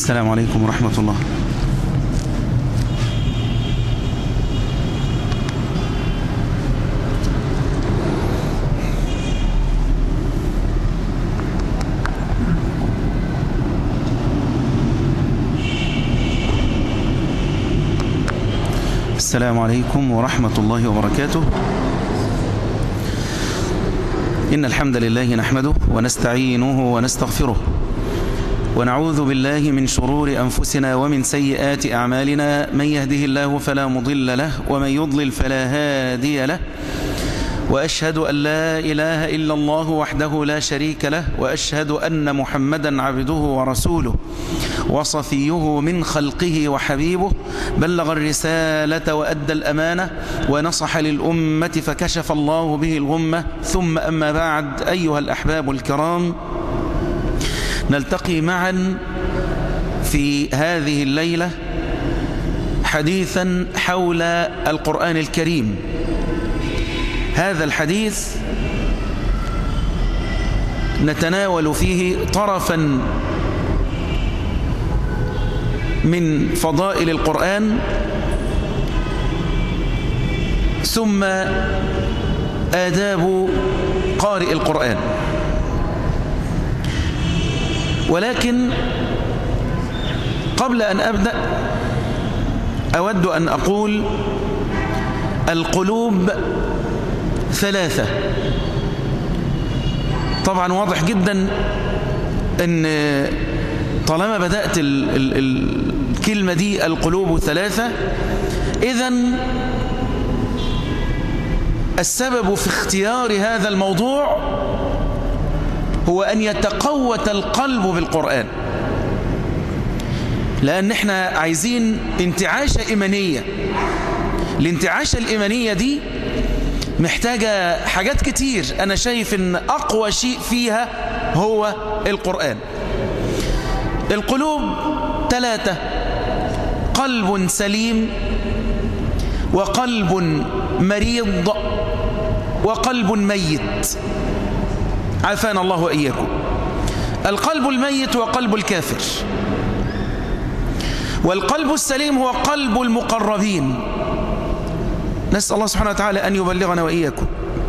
السلام عليكم ورحمة الله السلام عليكم ورحمة الله وبركاته إن الحمد لله نحمده ونستعينه ونستغفره ونعوذ بالله من شرور أنفسنا ومن سيئات أعمالنا من يهده الله فلا مضل له ومن يضلل فلا هادي له وأشهد أن لا إله إلا الله وحده لا شريك له وأشهد أن محمدا عبده ورسوله وصفيه من خلقه وحبيبه بلغ الرسالة وأدى الأمانة ونصح للأمة فكشف الله به الغمة ثم أما بعد أيها الأحباب الكرام نلتقي معا في هذه الليلة حديثا حول القرآن الكريم هذا الحديث نتناول فيه طرفا من فضائل القرآن ثم آداب قارئ القرآن ولكن قبل أن أبدأ أود أن أقول القلوب ثلاثة طبعا واضح جدا أن طالما بدأت ال ال الكلمة دي القلوب ثلاثة إذن السبب في اختيار هذا الموضوع هو أن يتقوت القلب بالقرآن لأن احنا عايزين انتعاشة إيمانية الانتعاشة الإيمانية دي محتاجة حاجات كتير أنا شايف أن أقوى شيء فيها هو القرآن القلوب ثلاثة قلب سليم وقلب مريض وقلب ميت عافانا الله وإياكم القلب الميت هو قلب الكافر والقلب السليم هو قلب المقربين نسأل الله سبحانه وتعالى أن يبلغنا وإياكم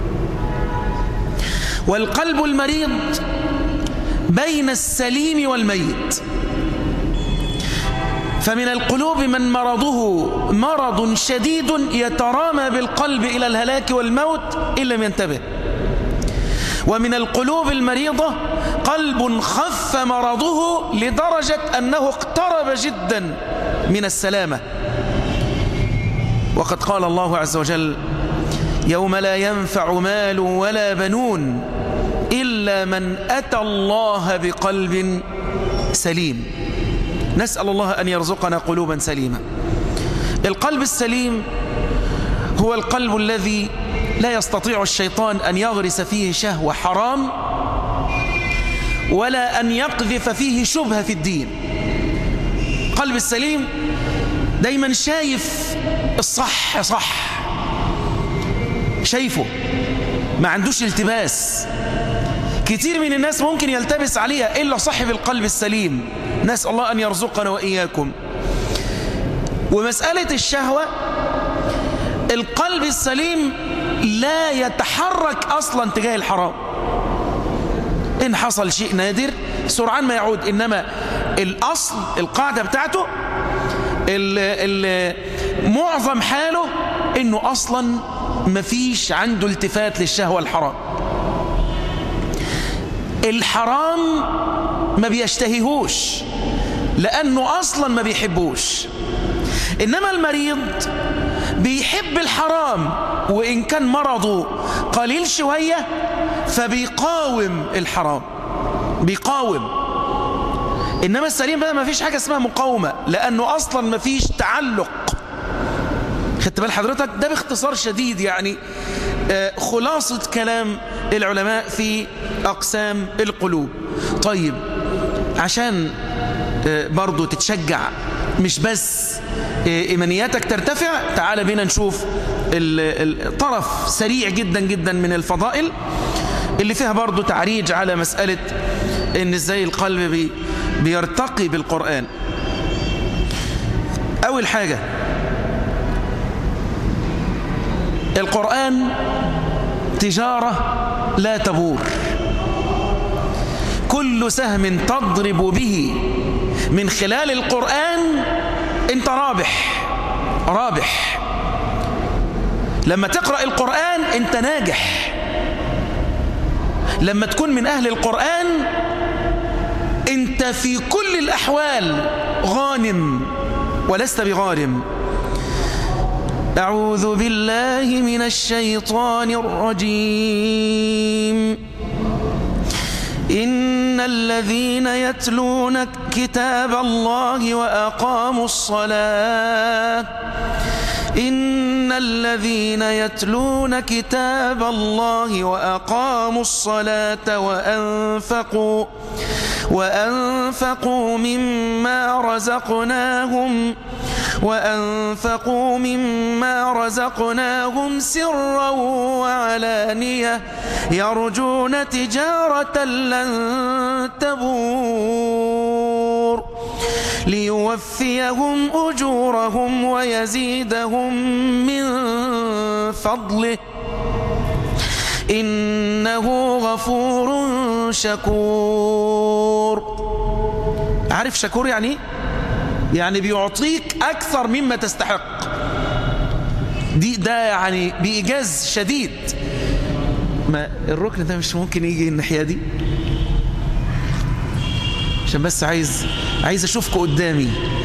والقلب المريض بين السليم والميت فمن القلوب من مرضه مرض شديد يترامى بالقلب إلى الهلاك والموت إن لم ينتبه ومن القلوب المريضة قلب خف مرضه لدرجة أنه اقترب جدا من السلامة وقد قال الله عز وجل يوم لا ينفع مال ولا بنون إلا من أتى الله بقلب سليم نسأل الله أن يرزقنا قلوبا سليمة القلب السليم هو القلب الذي لا يستطيع الشيطان أن يغرس فيه شهوة حرام ولا أن يقذف فيه شبهة في الدين قلب السليم دايما شايف الصح صح شايفه ما عندوش التباس كتير من الناس ممكن يلتبس عليها إلا صاحب القلب السليم نسأل الله أن يرزقنا وإياكم ومسألة الشهوة القلب السليم لا يتحرك أصلا تجاه الحرام إن حصل شيء نادر سرعان ما يعود إنما الأصل القاعدة بتاعته ال ال معظم حاله إنه أصلا مفيش عنده التفات للشهوة الحرام الحرام ما بيشتهيهوش لأنه أصلا ما بيحبوش إنما المريض بيحب الحرام وإن كان مرضه قليل شوية فبيقاوم الحرام بيقاوم إنما السليم بقى ما فيش حاجة اسمها مقاومة لأنه أصلا ما فيش تعلق خدت بال حضرتك ده باختصار شديد يعني آه خلاصة كلام العلماء في أقسام القلوب طيب عشان آه برضو تتشجع مش بس آه إيمانياتك ترتفع تعال بينا نشوف الطرف سريع جدا جدا من الفضائل اللي فيها برضو تعريج على مسألة ان ازاي القلب بي بيرتقي بالقرآن أول حاجة القرآن تجارة لا تبور كل سهم تضرب به من خلال القرآن انت رابح رابح لما تقرأ القرآن انت ناجح لما تكون من أهل القرآن انت في كل الأحوال غانم ولست بغارم أعوذ بالله من الشيطان الرجيم إن الذين يتلون كتاب الله وأقاموا الصلاة إن الذين يتلون كتاب الله وأقاموا الصلاة وأنفقوا وأنفقوا مما رزقناهم وأنفقوا مما رزقناهم سرا وعلانية يرجون تجارة لن تبور ليوفيهم أجورهم ويزيدهم من فضله إنه غفور شكور عارف شكور يعني يعني بيعطيك أكثر مما تستحق دي ده يعني بإيجاز شديد ما الركن ده مش ممكن يجي الناحية دي عشان بس عايز عايز اشوفكم قدامي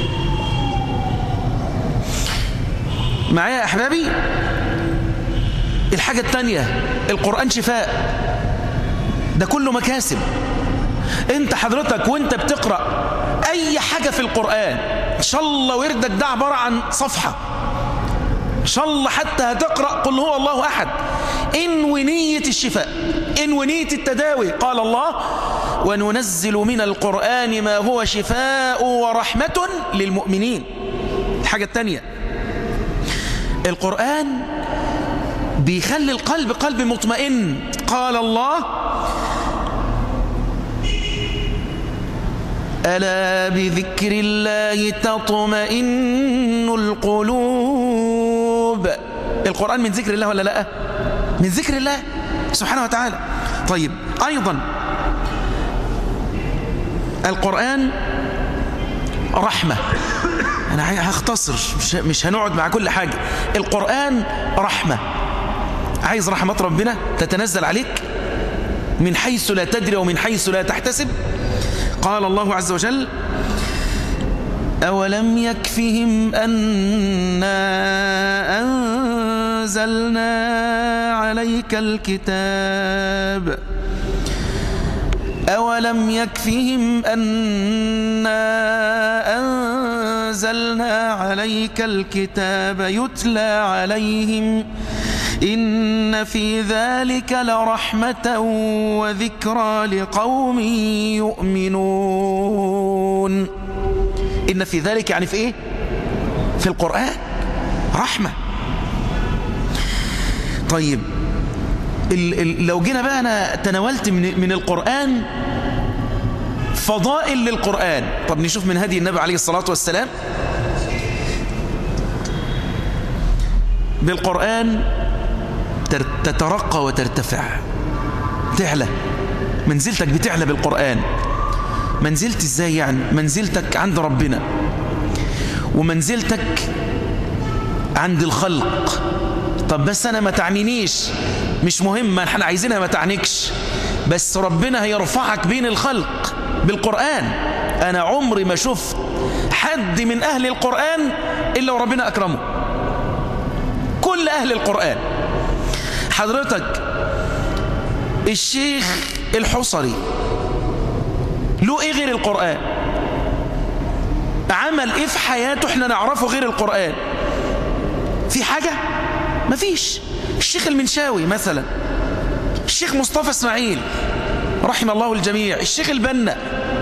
معايا يا احبابي الحاجة التانية القرآن شفاء ده كله مكاسب انت حضرتك وانت بتقرأ اي حاجة في القرآن ان شاء الله وردك ده عبارة عن صفحة ان شاء الله حتى هتقرأ قل هو الله احد ان ونية الشفاء ان ونية التداوي قال الله وننزل من القرآن ما هو شفاء ورحمة للمؤمنين الحاجة التانية القرآن بيخلي القلب قلب مطمئن قال الله ألا بذكر الله تطمئن القلوب القرآن من ذكر الله ولا لا من ذكر الله سبحانه وتعالى طيب أيضا القرآن رحمة أنا هختصر مش, مش هنقعد مع كل حاجة القرآن رحمة عايز رحمة ربنا تتنزل عليك من حيث لا تدري ومن حيث لا تحتسب قال الله عز وجل أولم يكفهم أنا أنزلنا عليك الكتاب أولم يكفهم أنا أنزلنا عليك الكتاب يتلى عليهم إن في ذلك لرحمة وذكرى لقوم يؤمنون إن في ذلك يعني في إيه؟ في القرآن رحمة طيب ال ال لو جينا بقى أنا تناولت من, من القرآن فضائل للقرآن طب نشوف من هدي النبي عليه الصلاة والسلام بالقرآن تترقى وترتفع تعلى منزلتك بتعلى بالقرآن منزلت ازاي يعني منزلتك عند ربنا ومنزلتك عند الخلق طب بس انا ما تعنينيش مش مهم ما احنا عايزينها ما تعنيكش بس ربنا هيرفعك بين الخلق بالقرآن انا عمري ما شفت حد من اهل القرآن الا وربنا اكرمه كل اهل القرآن حضرتك الشيخ الحصري له ايه غير القرآن عمل ايه في حياته احنا نعرفه غير القرآن في حاجة مفيش الشيخ المنشاوي مثلا الشيخ مصطفى اسماعيل رحم الله الجميع الشيخ البنا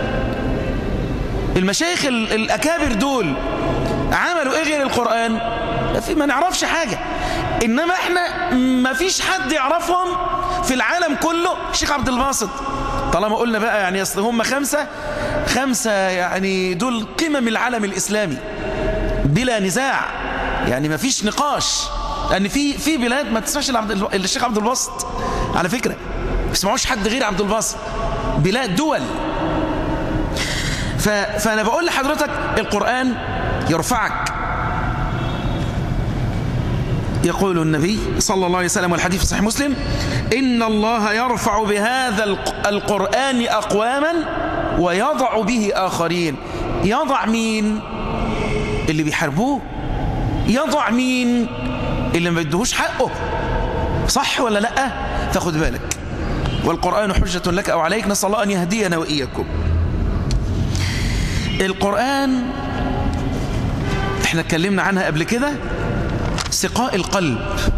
المشايخ الأكابر دول عملوا ايه غير القرآن ما نعرفش حاجة إنما احنا ما فيش حد يعرفهم في العالم كله الشيخ عبد الباسط طالما قلنا بقى يعني اصل هم خمسة خمسة يعني دول قمم العالم الإسلامي بلا نزاع يعني ما فيش نقاش لأن في في بلاد ما تسمعش الشيخ عبد الباسط على فكرة ما يسمعوش حد غير عبد الباسط بلاد دول فأنا بقول لحضرتك القرآن يرفعك يقول النبي صلى الله عليه وسلم والحديث في صحيح مسلم إن الله يرفع بهذا القرآن أقواما ويضع به آخرين يضع مين اللي بيحاربوه يضع مين اللي ما يدهوش حقه صح ولا لا تاخد بالك والقرآن حجة لك أو عليك نسأل الله أن يهدينا وإياكم القرآن احنا اتكلمنا عنها قبل كده سقاء القلب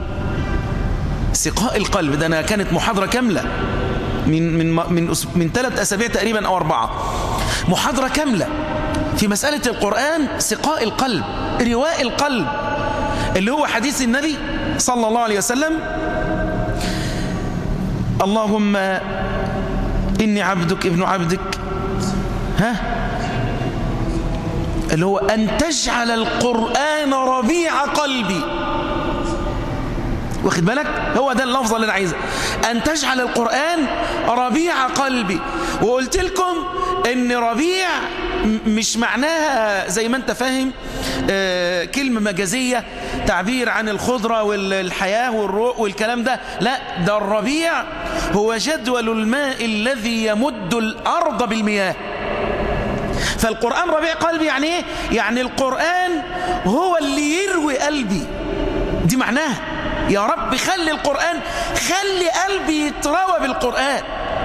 سقاء القلب ده أنا كانت محاضرة كاملة من من من من ثلاث أسابيع تقريبا أو أربعة محاضرة كاملة في مسألة القرآن سقاء القلب رواء القلب اللي هو حديث النبي صلى الله عليه وسلم اللهم إني عبدك ابن عبدك ها اللي هو أن تجعل القرآن ربيع قلبي واخد بالك هو ده اللفظ اللي أنا عايزه أن تجعل القرآن ربيع قلبي وقلت لكم أن ربيع مش معناها زي ما أنت فاهم آه كلمة مجازية تعبير عن الخضرة والحياة والروح والكلام ده لا ده الربيع هو جدول الماء الذي يمد الأرض بالمياه فالقرآن ربيع قلبي يعني ايه يعني القرآن هو اللي يروي قلبي دي معناها يا رب خلي القرآن خلي قلبي يتروى بالقرآن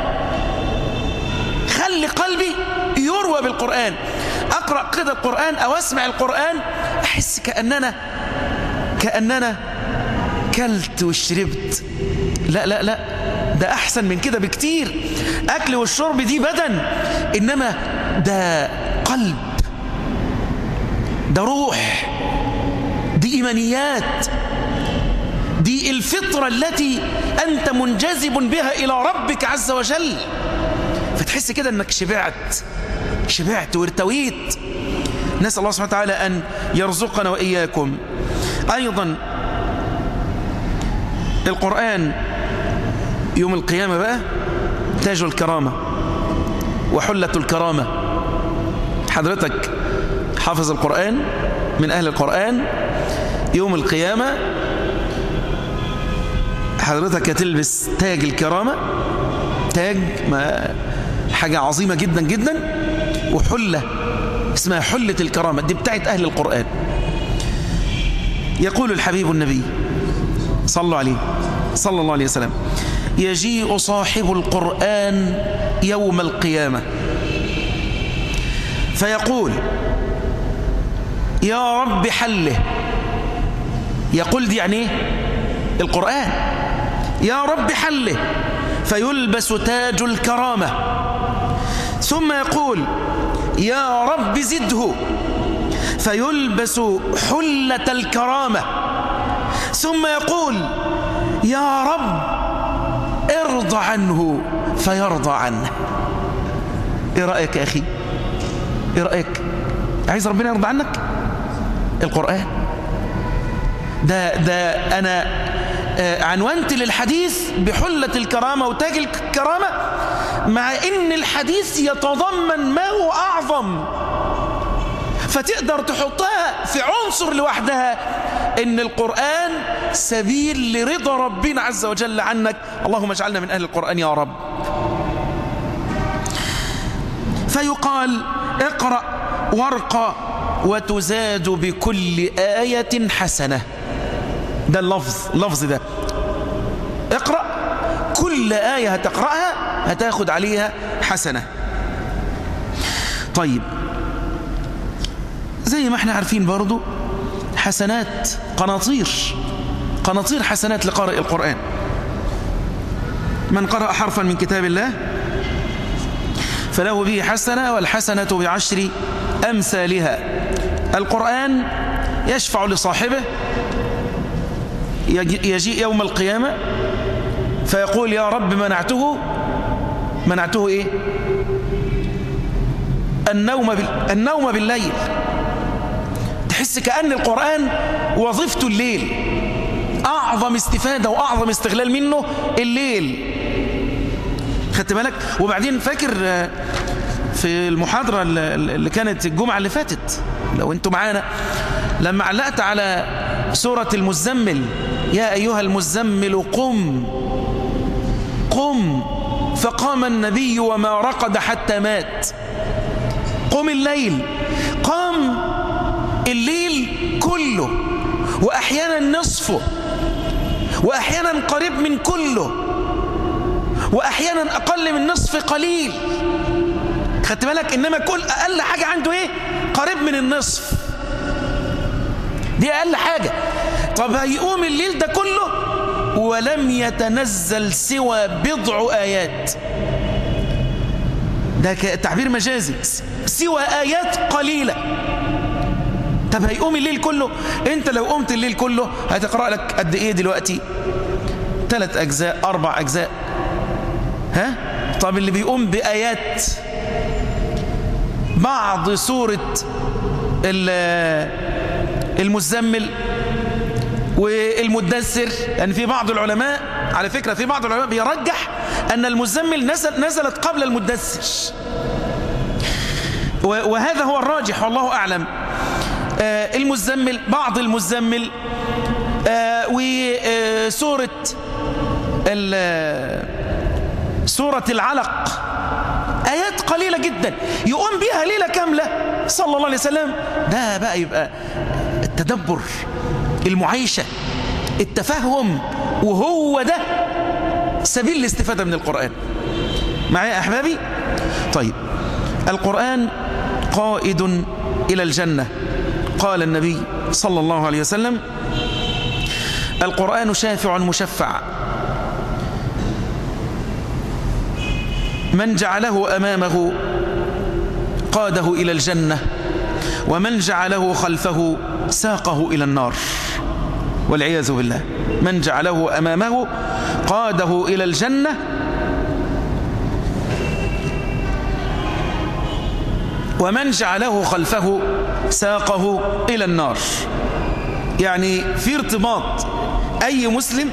خلي قلبي يروى بالقرآن أقرأ كده القرآن أو أسمع القرآن أحس كأننا كأننا كلت وشربت لا لا لا ده أحسن من كده بكتير أكل والشرب دي بدن إنما ده قلب ده روح دي إيمانيات دي الفطرة التي أنت منجذب بها إلى ربك عز وجل فتحس كده أنك شبعت شبعت وارتويت نسأل الله سبحانه وتعالى أن يرزقنا وإياكم أيضا القرآن يوم القيامة بقى تاج الكرامة وحلة الكرامة حضرتك حافظ القرآن من أهل القرآن يوم القيامة حضرتك هتلبس تاج الكرامة تاج ما حاجة عظيمة جدا جدا وحلة اسمها حلة الكرامة دي بتاعت أهل القرآن يقول الحبيب النبي صلوا عليه صلى الله عليه وسلم يجيء صاحب القرآن يوم القيامة فيقول يا رب حله يقول دي يعني ايه القرآن يا رب حله فيلبس تاج الكرامة ثم يقول يا رب زده فيلبس حلة الكرامة ثم يقول يا رب ارضى عنه فيرضى عنه ايه رأيك يا أخي ايه رأيك عايز ربنا يرضى عنك القرآن ده ده أنا عنونت للحديث بحلة الكرامة وتاج الكرامة مع ان الحديث يتضمن ما هو أعظم فتقدر تحطها في عنصر لوحدها ان القرآن سبيل لرضا ربنا عز وجل عنك اللهم اجعلنا من أهل القرآن يا رب فيقال اقرأ وارقى وتزاد بكل آية حسنة ده اللفظ اللفظ ده اقرأ كل آية هتقرأها هتاخد عليها حسنة طيب زي ما احنا عارفين برضو حسنات قناطير قناطير حسنات لقارئ القرآن من قرأ حرفا من كتاب الله فله به حسنة والحسنة بعشر أمثالها القرآن يشفع لصاحبه يجيء يوم القيامة فيقول يا رب منعته منعته ايه النوم, بال... النوم بالليل تحس كأن القرآن وظيفته الليل أعظم استفادة وأعظم استغلال منه الليل خدت بالك وبعدين فاكر في المحاضرة اللي كانت الجمعة اللي فاتت لو انتوا معانا لما علقت على سورة المزمل يا أيها المزمل قم قم فقام النبي وما رقد حتى مات قم الليل قام الليل كله وأحيانا نصفه وأحيانا قريب من كله وأحيانا أقل من نصف قليل خدت بالك إنما كل أقل حاجة عنده إيه قريب من النصف دي أقل حاجة طب هيقوم الليل ده كله ولم يتنزل سوى بضع آيات ده تعبير مجازي سوى آيات قليلة طب هيقوم الليل كله انت لو قمت الليل كله هتقرأ لك قد ايه دلوقتي ثلاث اجزاء اربع اجزاء ها طب اللي بيقوم بآيات بعض سورة المزمل والمدثر يعني في بعض العلماء على فكرة في بعض العلماء بيرجح أن المزمل نزل نزلت قبل المدثر وهذا هو الراجح والله أعلم آه المزمل بعض المزمل آه وسورة سورة العلق آيات قليلة جدا يقوم بها ليلة كاملة صلى الله عليه وسلم ده بقى يبقى التدبر المعيشة التفهم وهو ده سبيل الاستفادة من القرآن معايا أحبابي طيب القرآن قائد إلى الجنة قال النبي صلى الله عليه وسلم القرآن شافع مشفع من جعله أمامه قاده إلى الجنة ومن جعله خلفه ساقه إلى النار والعياذ بالله من جعله أمامه قاده إلى الجنة ومن جعله خلفه ساقه إلى النار يعني في ارتباط أي مسلم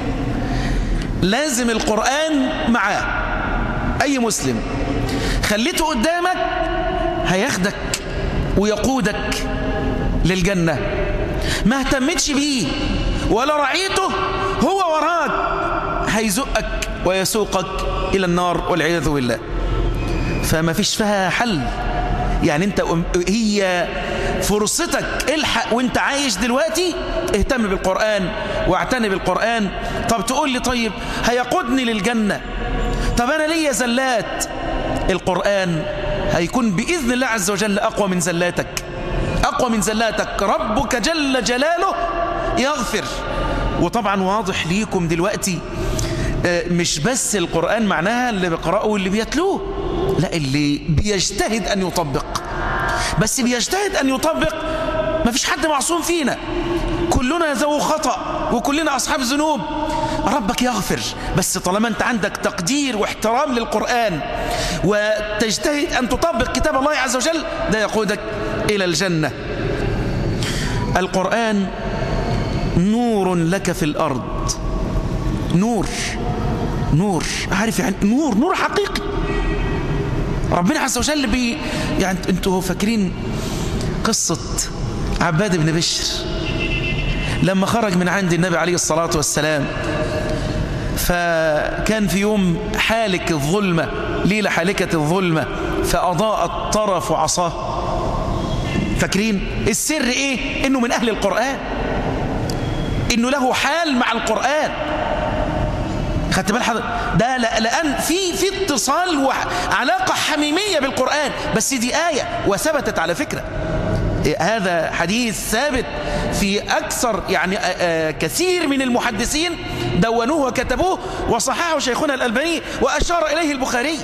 لازم القرآن معاه أي مسلم خليته قدامك هياخدك ويقودك للجنة ما اهتمتش بيه ولا رعيته هو وراك هيزقك ويسوقك إلى النار والعياذ بالله فما فيش فيها حل يعني انت هي فرصتك الحق وانت عايش دلوقتي اهتم بالقرآن واعتني بالقرآن طب تقول لي طيب هيقودني للجنة طب انا ليا زلات القرآن هيكون بإذن الله عز وجل أقوى من زلاتك أقوى من زلاتك ربك جل جلاله يغفر وطبعا واضح ليكم دلوقتي مش بس القرآن معناها اللي بيقرأه واللي بيتلوه لا اللي بيجتهد أن يطبق بس بيجتهد أن يطبق ما فيش حد معصوم فينا كلنا ذو خطأ وكلنا أصحاب ذنوب ربك يغفر بس طالما أنت عندك تقدير واحترام للقرآن وتجتهد أن تطبق كتاب الله عز وجل ده يقودك إلى الجنة القرآن نور لك في الأرض نور نور عارف يعني نور نور حقيقي ربنا عز وجل بي يعني انتوا فاكرين قصة عباد بن بشر لما خرج من عند النبي عليه الصلاة والسلام فكان في يوم حالك الظلمة ليلة حالكة الظلمة فأضاءت طرف عصاه فاكرين السر ايه انه من اهل القرآن انه له حال مع القرآن خدت بال حضرتك ده لان في في اتصال وعلاقه حميميه بالقران بس دي ايه وثبتت على فكره هذا حديث ثابت في اكثر يعني كثير من المحدثين دونوه وكتبوه وصححه شيخنا الالباني واشار اليه البخاري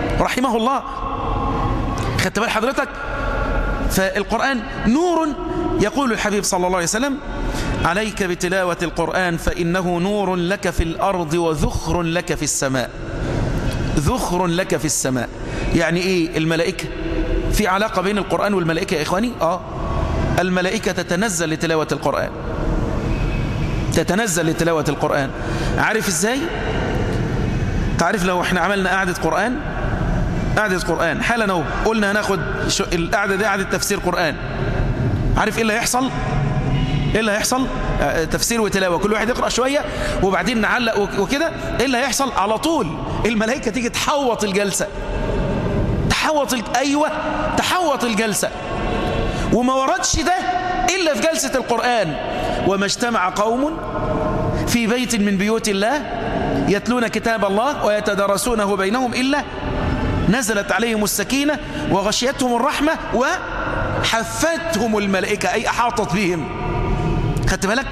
رحمه الله خدت بال حضرتك فالقران نور يقول الحبيب صلى الله عليه وسلم عليك بتلاوة القرآن فإنه نور لك في الأرض وذخر لك في السماء ذخر لك في السماء يعني إيه الملائكة في علاقة بين القرآن والملائكة يا إخواني آه الملائكة تتنزل لتلاوة القرآن تتنزل لتلاوة القرآن عارف إزاي تعرف لو احنا عملنا قعدة قرآن قعدة قرآن حالا اهو قلنا هناخد القعدة دي قعدة تفسير قرآن عارف ايه اللي هيحصل ايه اللي هيحصل تفسير وتلاوة كل واحد يقرأ شوية وبعدين نعلق وكده ايه اللي هيحصل على طول الملائكة تيجي تحوط الجلسة تحوط ال... ايوه تحوط الجلسة وما وردش ده الا في جلسة القرآن وما اجتمع قوم في بيت من بيوت الله يتلون كتاب الله ويتدارسونه بينهم إلا نزلت عليهم السكينة وغشيتهم الرحمة وحفتهم الملائكة أي أحاطت بهم خدت بالك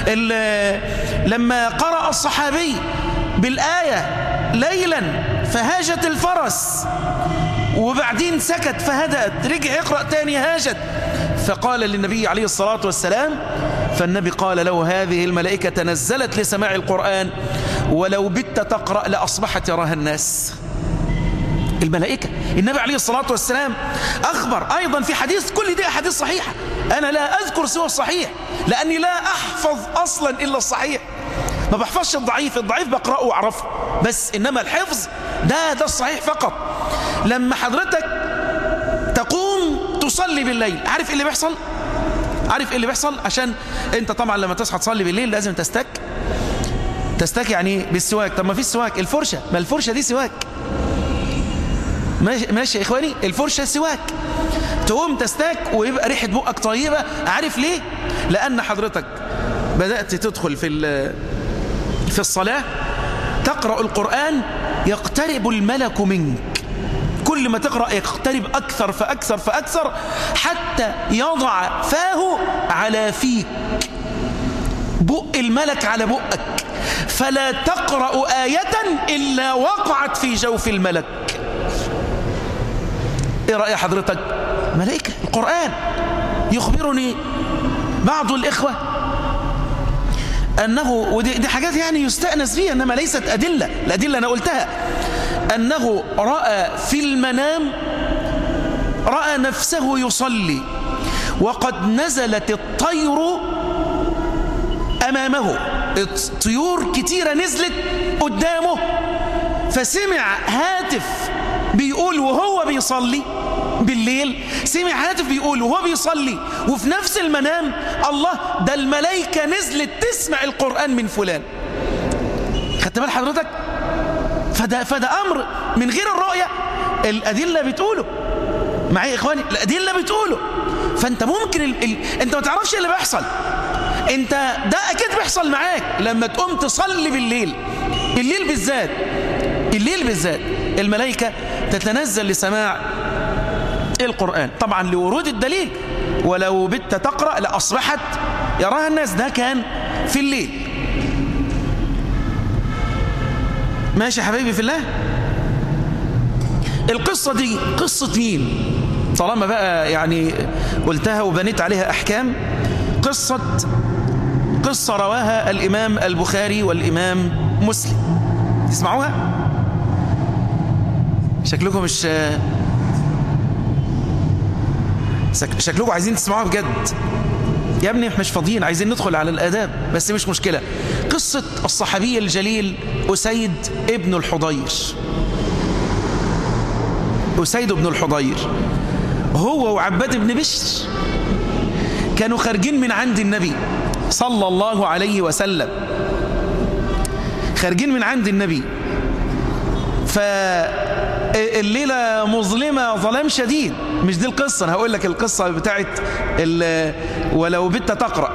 لما قرأ الصحابي بالآية ليلا فهاجت الفرس وبعدين سكت فهدأت رجع يقرأ تاني هاجت فقال للنبي عليه الصلاة والسلام فالنبي قال له هذه الملائكة تنزلت لسماع القرآن ولو بت تقرأ لأصبحت يراها الناس الملائكة النبي عليه الصلاة والسلام أخبر أيضا في حديث كل دي أحاديث صحيحة أنا لا أذكر سوى الصحيح لأني لا أحفظ أصلا إلا الصحيح ما بحفظش الضعيف الضعيف بقرأه وأعرفه بس إنما الحفظ ده ده الصحيح فقط لما حضرتك تقوم تصلي بالليل عارف إيه اللي بيحصل عارف إيه اللي بيحصل عشان انت طبعا لما تصحى تصلي بالليل لازم تستك تستك يعني بالسواك طب ما في السواك الفرشة ما الفرشة دي سواك ماشي, ماشي يا إخواني الفرشة سواك تقوم تستاك ويبقى ريحة بقك طيبة عارف ليه لأن حضرتك بدأت تدخل في في الصلاة تقرأ القرآن يقترب الملك منك كل ما تقرأ يقترب أكثر فأكثر فأكثر حتى يضع فاه على فيك بق الملك على بقك فلا تقرأ آية إلا وقعت في جوف الملك ايه رأي حضرتك ملائكة القرآن يخبرني بعض الإخوة أنه ودي دي حاجات يعني يستأنس فيها إنما ليست أدلة الأدلة أنا قلتها أنه رأى في المنام رأى نفسه يصلي وقد نزلت الطير أمامه الطيور كتيرة نزلت قدامه فسمع هاتف بيقول وهو بيصلي بالليل سمع هاتف بيقول وهو بيصلي وفي نفس المنام الله ده الملائكة نزلت تسمع القرآن من فلان خدت بال حضرتك فده, فده أمر من غير الرؤية الأدلة بتقوله معايا يا إخواني الأدلة بتقوله فأنت ممكن ال... ال... أنت ما تعرفش اللي بيحصل أنت ده أكيد بيحصل معاك لما تقوم تصلي بالليل الليل بالذات الليل بالذات الملائكة تتنزل لسماع القرآن طبعا لورود الدليل ولو بت تقرأ لأصبحت يراها الناس ده كان في الليل ماشي يا حبيبي في الله القصة دي قصة مين طالما بقى يعني قلتها وبنيت عليها أحكام قصة قصة رواها الإمام البخاري والإمام مسلم تسمعوها شكلكم مش شكلكم عايزين تسمعوها بجد يا ابني مش فاضيين عايزين ندخل على الآداب بس مش مشكلة قصة الصحابي الجليل أسيد ابن الحضير أسيد بن الحضير هو وعباد بن بشر كانوا خارجين من عند النبي صلى الله عليه وسلم خارجين من عند النبي فالليلة مظلمة ظلام شديد مش دي القصة أنا هقول لك القصة بتاعت ولو بت تقرأ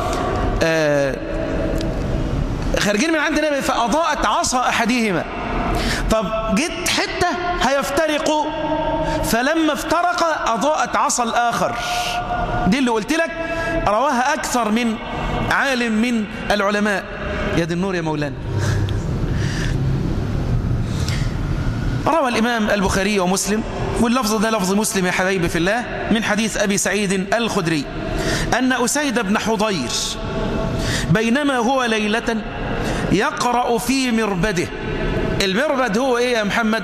خارجين من عند النبي فأضاءت عصا أحدهما طب جيت حتة هيفترقوا فلما افترق أضاءت عصا الآخر دي اللي قلت لك رواها أكثر من عالم من العلماء يا دي النور يا مولانا روى الإمام البخاري ومسلم واللفظ ده لفظ مسلم يا حبايبي في الله من حديث أبي سعيد الخدري أن أسيد بن حضير بينما هو ليلة يقرأ في مربده المربد هو إيه يا محمد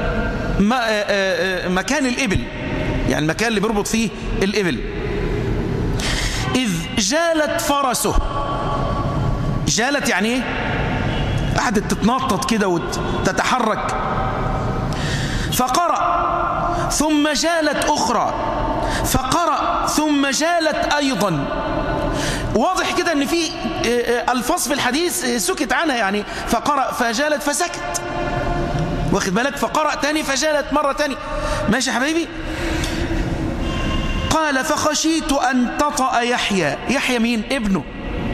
مكان الإبل يعني المكان اللي بيربط فيه الإبل إذ جالت فرسه جالت يعني إيه قعدت تتنطط كده وتتحرك فقرأ ثم جالت أخرى فقرأ ثم جالت أيضا واضح كده ان في الفاظ في الحديث سكت عنها يعني فقرأ فجالت فسكت واخد بالك فقرأ تاني فجالت مرة تاني ماشي يا حبيبي قال فخشيت أن تطأ يحيى يحيى مين ابنه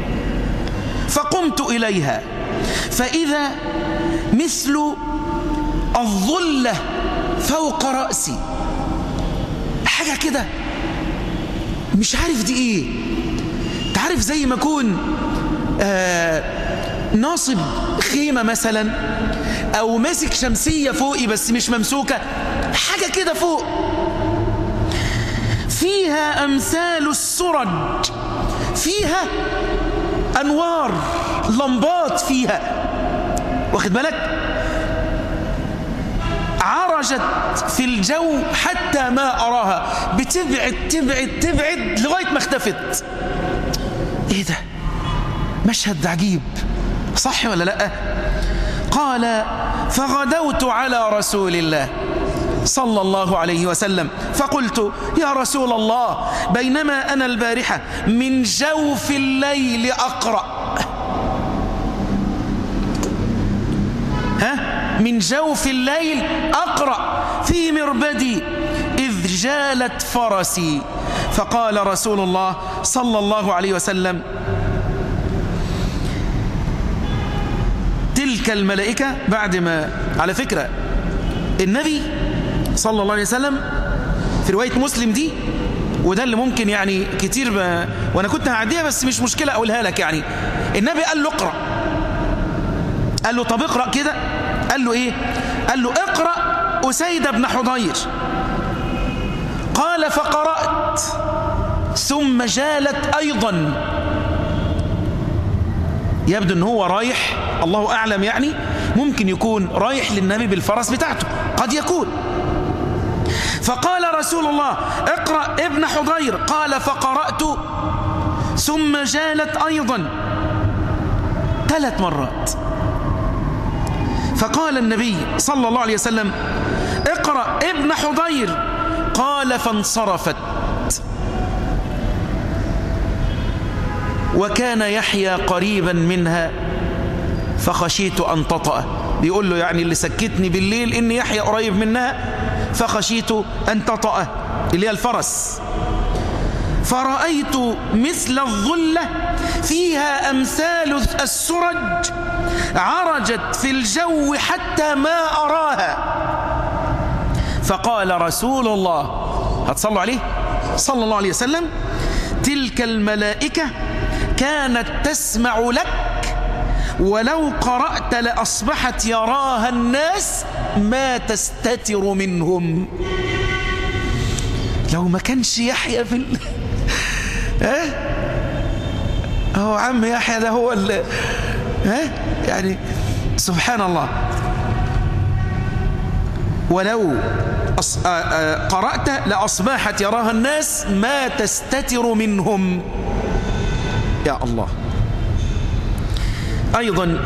فقمت إليها فإذا مثل الظلة فوق رأسي حاجة كده مش عارف دي ايه تعرف زي ما اكون آه ناصب خيمة مثلا او ماسك شمسية فوقي بس مش ممسوكة حاجة كده فوق فيها امثال السرج فيها انوار لمبات فيها واخد بالك عرجت في الجو حتى ما أراها بتبعد تبعد تبعد لغاية ما اختفت ايه ده مشهد عجيب صح ولا لا قال فغدوت على رسول الله صلى الله عليه وسلم فقلت يا رسول الله بينما أنا البارحة من جوف الليل أقرأ ها من جوف الليل أقرأ في مربدي إذ جالت فرسي فقال رسول الله صلى الله عليه وسلم تلك الملائكة بعد ما على فكرة النبي صلى الله عليه وسلم في رواية مسلم دي وده اللي ممكن يعني كتير ب... وانا كنت هعديها بس مش مشكلة اقولها لك يعني النبي قال له اقرأ قال له طب اقرأ كده قال له ايه قال له اقرأ أسيد بن حضير قال فقرأت ثم جالت أيضا يبدو ان هو رايح الله أعلم يعني ممكن يكون رايح للنبي بالفرس بتاعته قد يكون فقال رسول الله اقرأ ابن حضير قال فقرأت ثم جالت أيضا ثلاث مرات فقال النبي صلى الله عليه وسلم اقرأ ابن حضير قال فانصرفت وكان يحيى قريبا منها فخشيت أن تطأ بيقول له يعني اللي سكتني بالليل إن يحيى قريب منها فخشيت أن تطأ اللي هي الفرس فرأيت مثل الظلة فيها أمثال السرج عرجت في الجو حتى ما أراها فقال رسول الله هتصلوا عليه صلى الله عليه وسلم تلك الملائكة كانت تسمع لك ولو قرأت لأصبحت يراها الناس ما تستتر منهم لو ما كانش يحيى في ال... ها هو عم يحيى ده هو ال... ها يعني سبحان الله ولو أص... آ... آ... قرأت لأصبحت يراها الناس ما تستتر منهم يا الله أيضا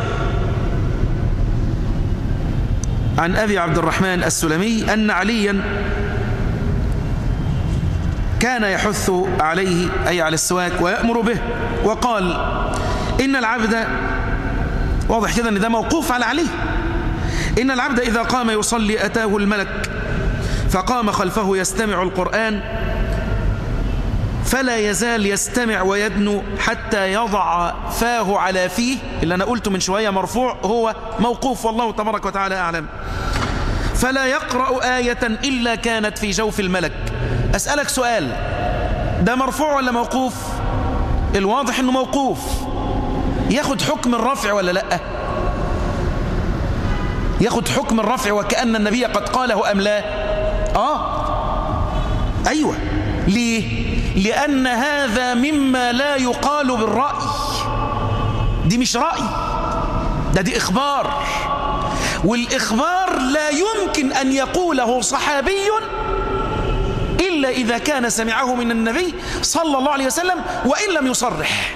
عن أبي عبد الرحمن السلمي أن عليا كان يحث عليه أي على السواك ويأمر به وقال إن العبد واضح كده أن ده موقوف على عليه إن العبد إذا قام يصلي أتاه الملك فقام خلفه يستمع القرآن فلا يزال يستمع ويدنو حتى يضع فاه على فيه اللي أنا قلته من شوية مرفوع هو موقوف والله تبارك وتعالى أعلم فلا يقرأ آية إلا كانت في جوف الملك أسألك سؤال ده مرفوع ولا موقوف الواضح أنه موقوف ياخد حكم الرفع ولا لأ ياخد حكم الرفع وكأن النبي قد قاله أم لا آه أيوة ليه لأن هذا مما لا يقال بالرأي دي مش رأي ده دي إخبار والإخبار لا يمكن أن يقوله صحابي إلا إذا كان سمعه من النبي صلى الله عليه وسلم وإن لم يصرح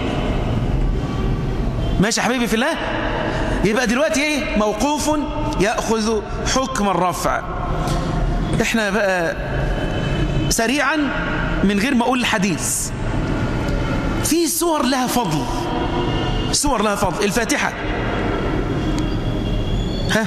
ماشي حبيبي في الله يبقى دلوقتي ايه موقوف يأخذ حكم الرفع احنا بقى سريعا من غير ما اقول الحديث في سور لها فضل سور لها فضل الفاتحة ها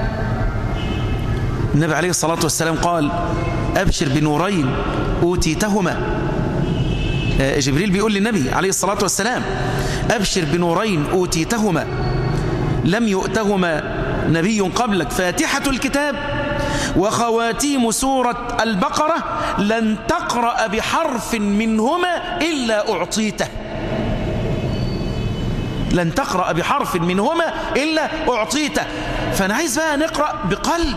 النبي عليه الصلاة والسلام قال أبشر بنورين أوتيتهما جبريل بيقول للنبي عليه الصلاة والسلام أبشر بنورين أوتيتهما لم يؤتهما نبي قبلك فاتحة الكتاب وخواتيم سورة البقرة لن تقرأ بحرف منهما إلا أعطيته لن تقرأ بحرف منهما إلا أعطيته فأنا عايز بقى نقرأ بقلب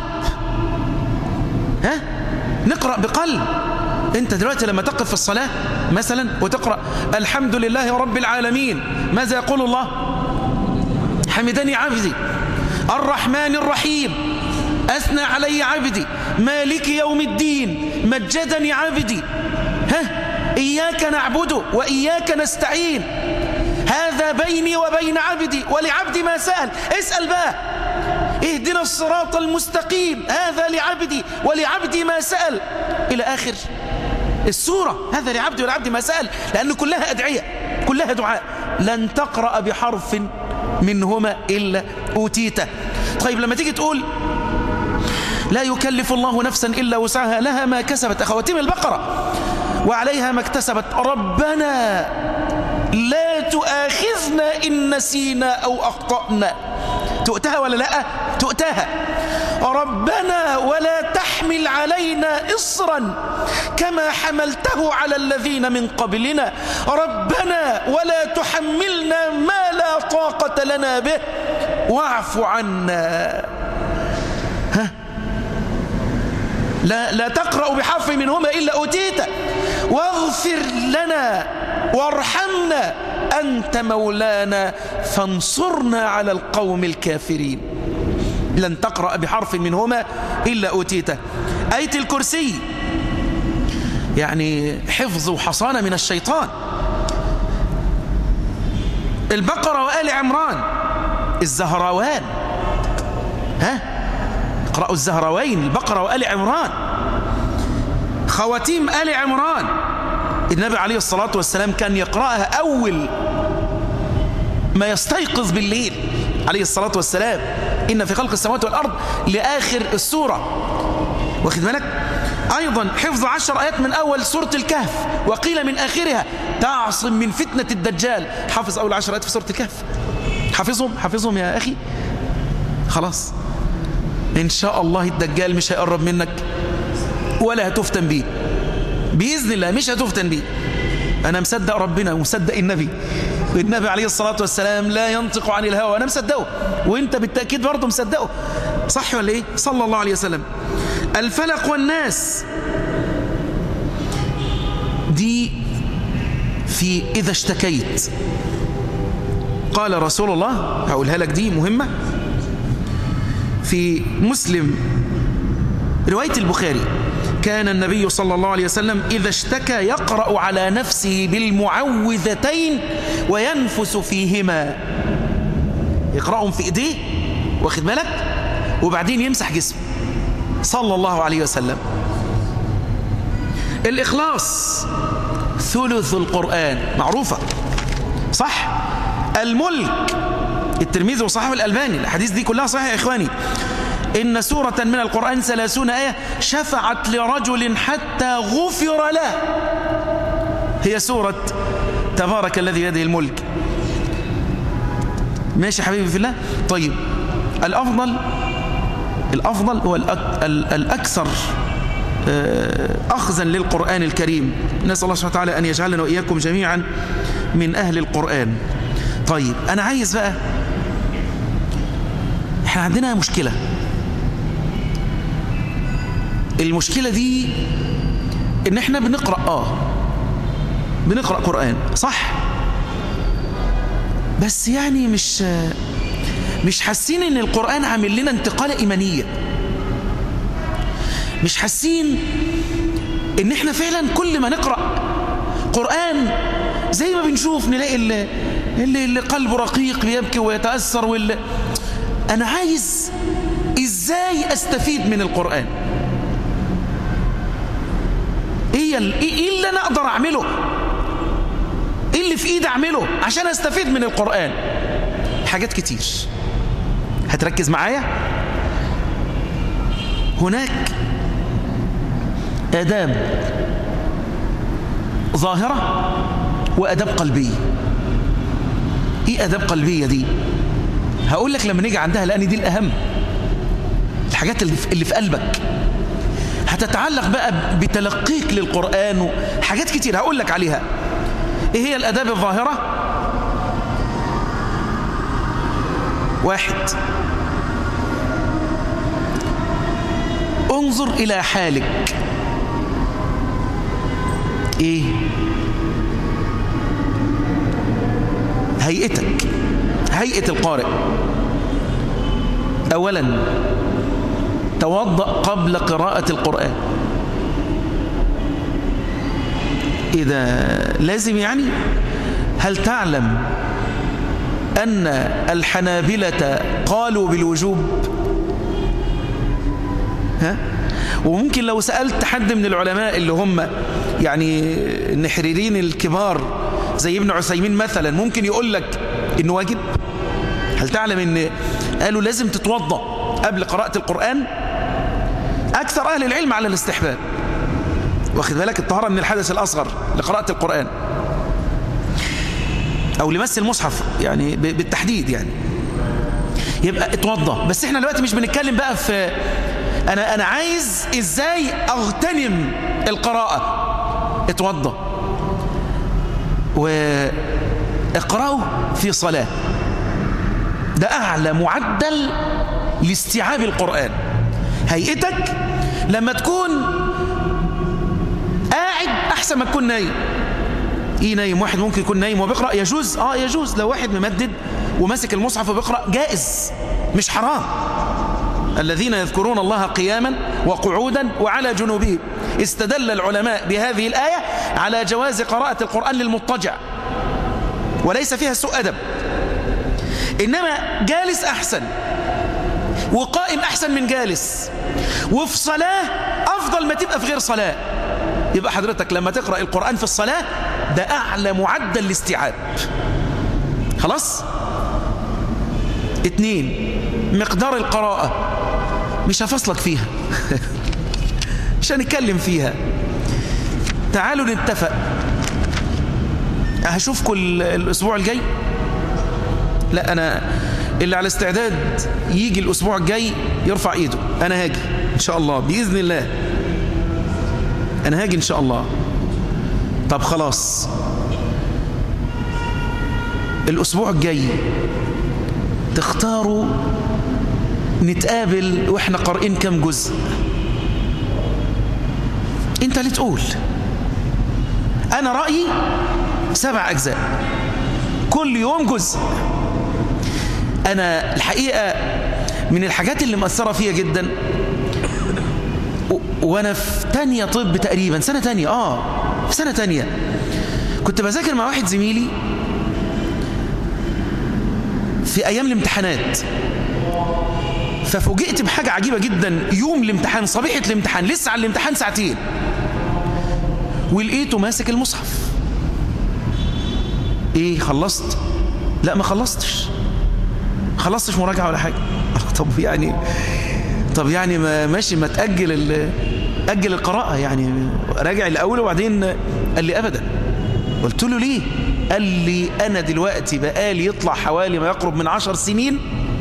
ها نقرأ بقلب انت دلوقتي لما تقف في الصلاة مثلا وتقرأ الحمد لله رب العالمين ماذا يقول الله حمدني عبدي الرحمن الرحيم أثنى علي عبدي مالك يوم الدين مجدني عبدي ها إياك نعبد وإياك نستعين هذا بيني وبين عبدي ولعبدي ما سأل اسأل بقى اهدنا الصراط المستقيم هذا لعبدي ولعبدي ما سأل إلى آخر السورة هذا لعبدي ولعبدي ما سأل لأن كلها أدعية كلها دعاء لن تقرأ بحرف منهما إلا أوتيته طيب لما تيجي تقول لا يكلف الله نفسا إلا وسعها لها ما كسبت أخواتيم البقرة وعليها ما اكتسبت ربنا لا تؤاخذنا إن نسينا أو أخطأنا تؤتها ولا لا تؤتاها ربنا ولا تحمل علينا إصرا كما حملته على الذين من قبلنا ربنا ولا تحملنا ما لا طاقة لنا به واعف عنا ها لا, لا تقرأ بحرف منهما إلا أوتيت واغفر لنا وارحمنا أنت مولانا فانصرنا على القوم الكافرين لن تقرأ بحرف منهما إلا أوتيته آية الكرسي يعني حفظ وحصانة من الشيطان البقرة وآل عمران الزهراوان ها اقرأوا الزهراوين البقرة وآل عمران خواتيم آل عمران النبي عليه الصلاة والسلام كان يقرأها أول ما يستيقظ بالليل عليه الصلاة والسلام إن في خلق السماوات والأرض لآخر السورة واخد بالك أيضا حفظ عشر آيات من أول سورة الكهف وقيل من آخرها تعصم من فتنة الدجال حافظ أول عشر آيات في سورة الكهف حافظهم حافظهم يا أخي خلاص إن شاء الله الدجال مش هيقرب منك ولا هتفتن بيه بإذن الله مش هتفتن بيه أنا مصدق ربنا ومصدق النبي والنبي عليه الصلاة والسلام لا ينطق عن الهوى أنا مصدقه وانت بالتأكيد برضه مصدقه صح ولا ايه صلى الله عليه وسلم الفلق والناس دي في إذا اشتكيت قال رسول الله هقولها لك دي مهمة في مسلم رواية البخاري كان النبي صلى الله عليه وسلم إذا اشتكى يقرأ على نفسه بالمعوذتين وينفس فيهما يقرأهم في إيديه واخد بالك وبعدين يمسح جسمه صلى الله عليه وسلم الإخلاص ثلث القرآن معروفة صح الملك الترمذي وصححه الألباني الحديث دي كلها صحيحة يا إخواني إن سورة من القرآن ثلاثون آية شفعت لرجل حتى غفر له هي سورة تبارك الذي بيده الملك ماشي حبيبي في الله طيب الأفضل الأفضل هو الأكثر أخذا للقرآن الكريم نسأل الله سبحانه وتعالى أن يجعلنا وإياكم جميعا من أهل القرآن طيب أنا عايز بقى احنا عندنا مشكلة المشكلة دي ان احنا بنقرأ اه بنقرأ قرآن صح بس يعني مش مش حاسين ان القرآن عامل لنا انتقالة ايمانية مش حاسين ان احنا فعلا كل ما نقرأ قرآن زي ما بنشوف نلاقي اللي, اللي, اللي قلبه رقيق بيبكي ويتأثر واللي انا عايز ازاي استفيد من القرآن ايه ايه اللي انا اقدر اعمله ايه اللي في ايدي اعمله عشان استفيد من القرآن حاجات كتير هتركز معايا هناك آداب ظاهرة وأداب قلبية إيه أداب قلبية دي هقول لك لما نيجي عندها لأن دي الأهم الحاجات اللي في, اللي في قلبك هتتعلق بقى بتلقيك للقرآن وحاجات كتير هقول لك عليها إيه هي الأداب الظاهرة واحد انظر إلى حالك إيه هيئتك هيئة القارئ أولا توضأ قبل قراءة القرآن إذا لازم يعني هل تعلم أن الحنابلة قالوا بالوجوب ها وممكن لو سألت حد من العلماء اللي هم يعني النحريرين الكبار زي ابن عثيمين مثلا ممكن يقول لك انه واجب هل تعلم ان قالوا لازم تتوضا قبل قراءة القرآن أكثر أهل العلم على الاستحباب واخد بالك الطهارة من الحدث الأصغر لقراءة القرآن أو لمس المصحف يعني بالتحديد يعني يبقى اتوضى بس احنا دلوقتي مش بنتكلم بقى في انا انا عايز ازاي اغتنم القراءة اتوضى واقرأوا في صلاة ده اعلى معدل لاستيعاب القرآن هيئتك لما تكون قاعد احسن ما تكون نايم ايه نايم واحد ممكن يكون نايم وبيقرأ يجوز اه يجوز لو واحد ممدد وماسك المصحف وبيقرأ جائز مش حرام الذين يذكرون الله قياما وقعودا وعلى جنوبهم استدل العلماء بهذه الآية على جواز قراءة القرآن للمضطجع وليس فيها سوء أدب إنما جالس أحسن وقائم أحسن من جالس وفي صلاة أفضل ما تبقى في غير صلاة يبقى حضرتك لما تقرأ القرآن في الصلاة ده أعلى معدل الاستيعاب خلاص اتنين مقدار القراءة مش هفصلك فيها مش هنتكلم فيها تعالوا نتفق هشوفكم الأسبوع الجاي لا أنا اللي على استعداد يجي الأسبوع الجاي يرفع إيده أنا هاجي إن شاء الله بإذن الله أنا هاجي إن شاء الله طب خلاص الأسبوع الجاي تختاروا نتقابل وإحنا قارئين كم جزء انت اللي تقول أنا رأيي سبع أجزاء كل يوم جزء أنا الحقيقة من الحاجات اللي مأثرة فيها جدا وأنا في تانية طب تقريبا سنة تانية آه في سنة تانية كنت بذاكر مع واحد زميلي في أيام الامتحانات ففوجئت بحاجة عجيبة جدا يوم الامتحان صبيحة الامتحان لسه على الامتحان ساعتين ولقيته ماسك المصحف ايه خلصت لا ما خلصتش خلصتش مراجعة ولا حاجة طب يعني طب يعني ما ماشي ما تأجل أجل القراءة يعني راجع الأول وبعدين قال لي أبدا قلت له ليه قال لي أنا دلوقتي بقالي يطلع حوالي ما يقرب من عشر سنين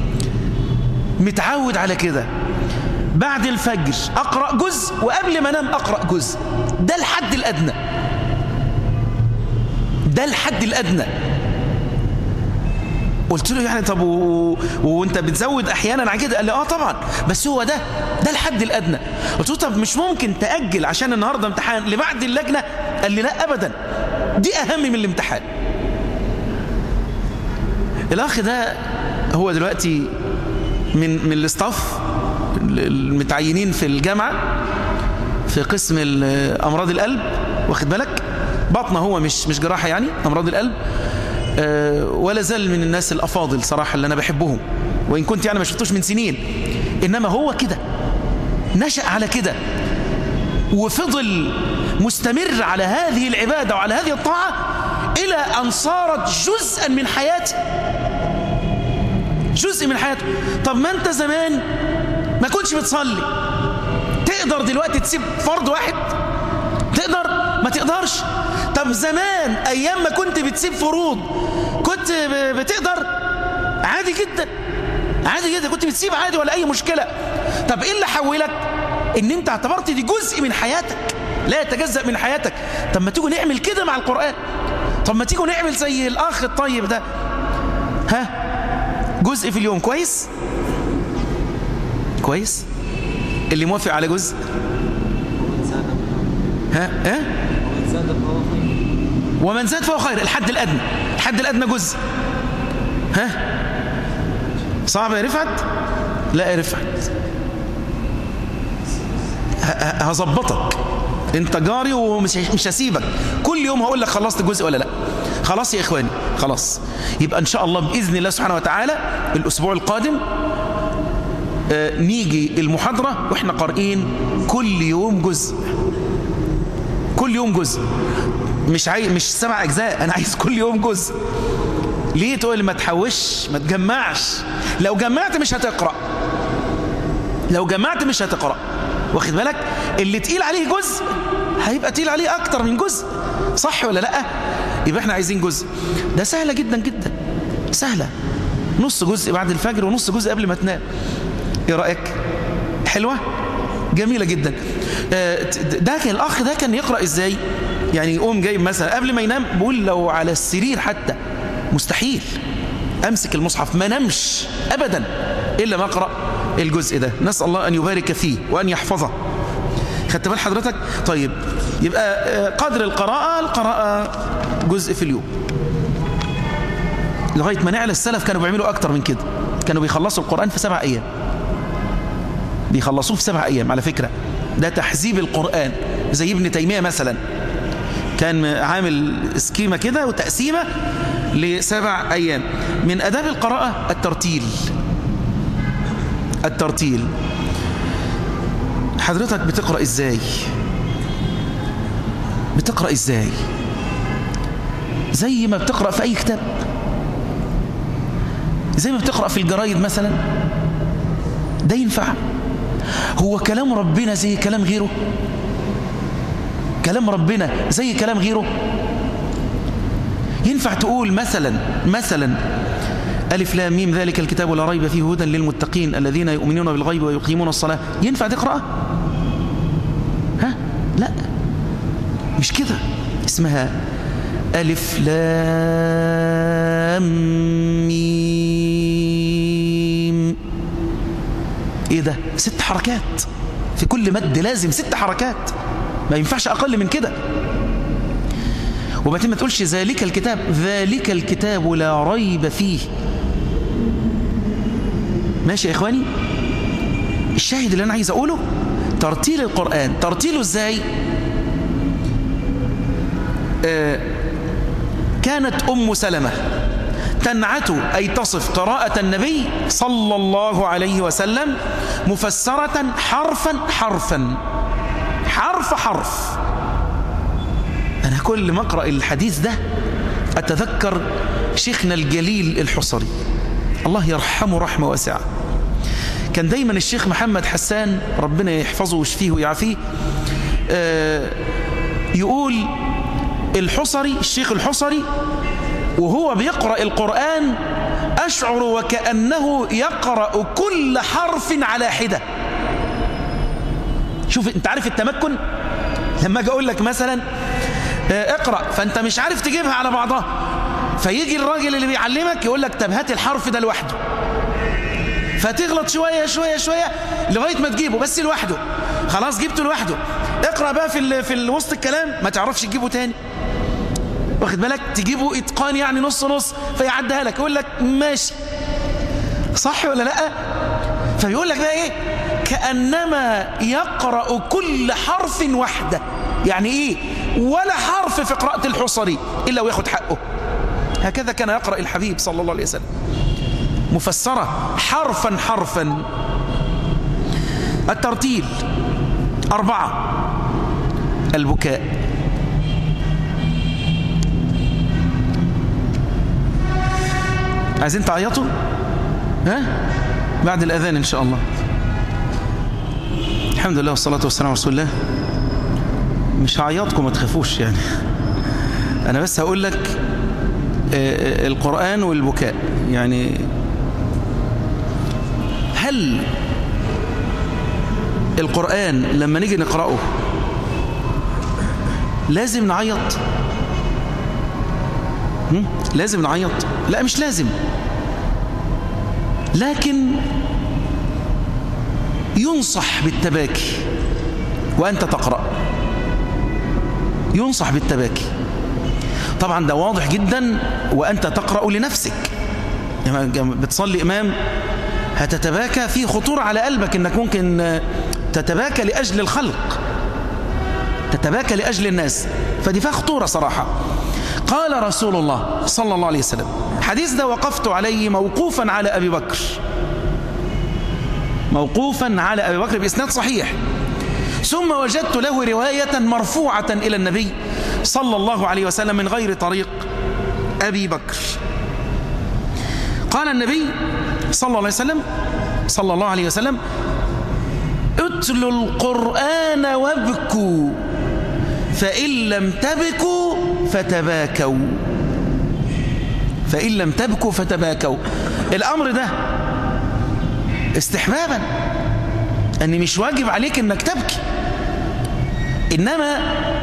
متعود على كده بعد الفجر أقرأ جزء وقبل ما أنام أقرأ جزء ده الحد الأدنى ده الحد الأدنى قلت له يعني طب و... وانت بتزود احيانا عن كده قال لي اه طبعا بس هو ده ده الحد الادنى قلت له طب مش ممكن تاجل عشان النهارده امتحان لبعد اللجنه قال لي لا ابدا دي اهم من الامتحان الاخ ده هو دلوقتي من من الاستاف المتعينين في الجامعه في قسم امراض القلب واخد بالك بطنه هو مش مش جراحه يعني امراض القلب أه ولا زال من الناس الافاضل صراحه اللي انا بحبهم وان كنت يعني ما شفتوش من سنين انما هو كده نشأ على كده وفضل مستمر على هذه العباده وعلى هذه الطاعه الى ان صارت جزءا من حياته جزء من حياته طب ما انت زمان ما كنتش بتصلي تقدر دلوقتي تسيب فرض واحد تقدر ما تقدرش طب زمان ايام ما كنت بتسيب فروض كنت بتقدر عادي جدا عادي جدا كنت بتسيب عادي ولا اي مشكلة طب ايه اللي حولك ان انت اعتبرت دي جزء من حياتك لا يتجزأ من حياتك طب ما تيجوا نعمل كده مع القرآن طب ما تيجوا نعمل زي الاخ الطيب ده ها جزء في اليوم كويس كويس اللي موافق على جزء ها ها ومن زاد فهو خير الحد الأدنى الحد الأدنى جزء ها صعب يا رفعت لا يا رفعت هظبطك انت جاري ومش مش هسيبك كل يوم هقول لك خلصت جزء ولا لا خلاص يا اخواني خلاص يبقى ان شاء الله باذن الله سبحانه وتعالى الاسبوع القادم آه نيجي المحاضره واحنا قارئين كل يوم جزء كل يوم جزء مش عاي... مش سبع اجزاء انا عايز كل يوم جزء ليه تقول ما تحوش ما تجمعش لو جمعت مش هتقرا لو جمعت مش هتقرا واخد بالك اللي تقيل عليه جزء هيبقى تقيل عليه اكتر من جزء صح ولا لا يبقى احنا عايزين جزء ده سهله جدا جدا سهله نص جزء بعد الفجر ونص جزء قبل ما تنام ايه رايك حلوه جميله جدا ده كان الاخ ده كان يقرا ازاي يعني يقوم جايب مثلا قبل ما ينام بقول لو على السرير حتى مستحيل امسك المصحف ما نمش ابدا الا ما اقرا الجزء ده نسال الله ان يبارك فيه وان يحفظه خدت بال حضرتك طيب يبقى قدر القراءه القراءه جزء في اليوم لغايه ما نعلى السلف كانوا بيعملوا اكتر من كده كانوا بيخلصوا القران في سبع ايام بيخلصوه في سبع ايام على فكره ده تحزيب القران زي ابن تيميه مثلا كان عامل سكيمة كده وتقسيمة لسبع أيام من أداب القراءة الترتيل الترتيل حضرتك بتقرأ إزاي بتقرأ إزاي زي ما بتقرأ في أي كتاب زي ما بتقرأ في الجرايد مثلا ده ينفع هو كلام ربنا زي كلام غيره كلام ربنا زي كلام غيره ينفع تقول مثلا مثلا ألف لام ميم ذلك الكتاب لا ريب فيه هدى للمتقين الذين يؤمنون بالغيب ويقيمون الصلاة ينفع تقرأ ها لا مش كده اسمها ألف لام ميم ايه ده ست حركات في كل مد لازم ست حركات ما ينفعش أقل من كده وبعدين ما تقولش ذلك الكتاب ذلك الكتاب لا ريب فيه ماشي يا إخواني الشاهد اللي أنا عايز أقوله ترتيل القرآن ترتيله إزاي آه كانت أم سلمة تنعت أي تصف قراءة النبي صلى الله عليه وسلم مفسرة حرفا حرفا حرف حرف أنا كل ما أقرأ الحديث ده أتذكر شيخنا الجليل الحصري الله يرحمه رحمة واسعة كان دايما الشيخ محمد حسان ربنا يحفظه ويشفيه ويعافيه آه يقول الحصري الشيخ الحصري وهو بيقرأ القرآن أشعر وكأنه يقرأ كل حرف على حدة شوف انت عارف التمكن لما اجي اقول لك مثلا اقرأ فانت مش عارف تجيبها على بعضها فيجي الراجل اللي بيعلمك يقول لك طب هات الحرف ده لوحده فتغلط شوية شوية شوية لغاية ما تجيبه بس لوحده خلاص جبته لوحده اقرأ بقى في في وسط الكلام ما تعرفش تجيبه تاني واخد بالك تجيبه اتقان يعني نص نص فيعدها لك يقول لك ماشي صح ولا لا فيقول لك بقى ايه كأنما يقرأ كل حرف وحده يعني ايه ولا حرف في قراءة الحصري إلا وياخد حقه هكذا كان يقرأ الحبيب صلى الله عليه وسلم مفسرة حرفا حرفا الترتيل أربعة البكاء عايزين تعيطوا ها بعد الأذان إن شاء الله الحمد لله والصلاة والسلام على رسول الله مش هعيطكم ما تخافوش يعني أنا بس هقول لك القرآن والبكاء يعني هل القرآن لما نيجي نقرأه لازم نعيط لازم نعيط لا مش لازم لكن ينصح بالتباكي وأنت تقرأ ينصح بالتباكي طبعا ده واضح جدا وأنت تقرأ لنفسك لما بتصلي إمام هتتباكى في خطورة على قلبك إنك ممكن تتباكى لأجل الخلق تتباكى لأجل الناس فدي فيها خطورة صراحة قال رسول الله صلى الله عليه وسلم حديث ده وقفت عليه موقوفا على أبي بكر موقوفا على أبي بكر بإسناد صحيح ثم وجدت له رواية مرفوعة إلى النبي صلى الله عليه وسلم من غير طريق أبي بكر قال النبي صلى الله عليه وسلم صلى الله عليه وسلم اتلوا القرآن وابكوا فإن لم تبكوا فتباكوا فإن لم تبكوا فتباكوا الأمر ده استحبابا أن مش واجب عليك أنك تبكي إنما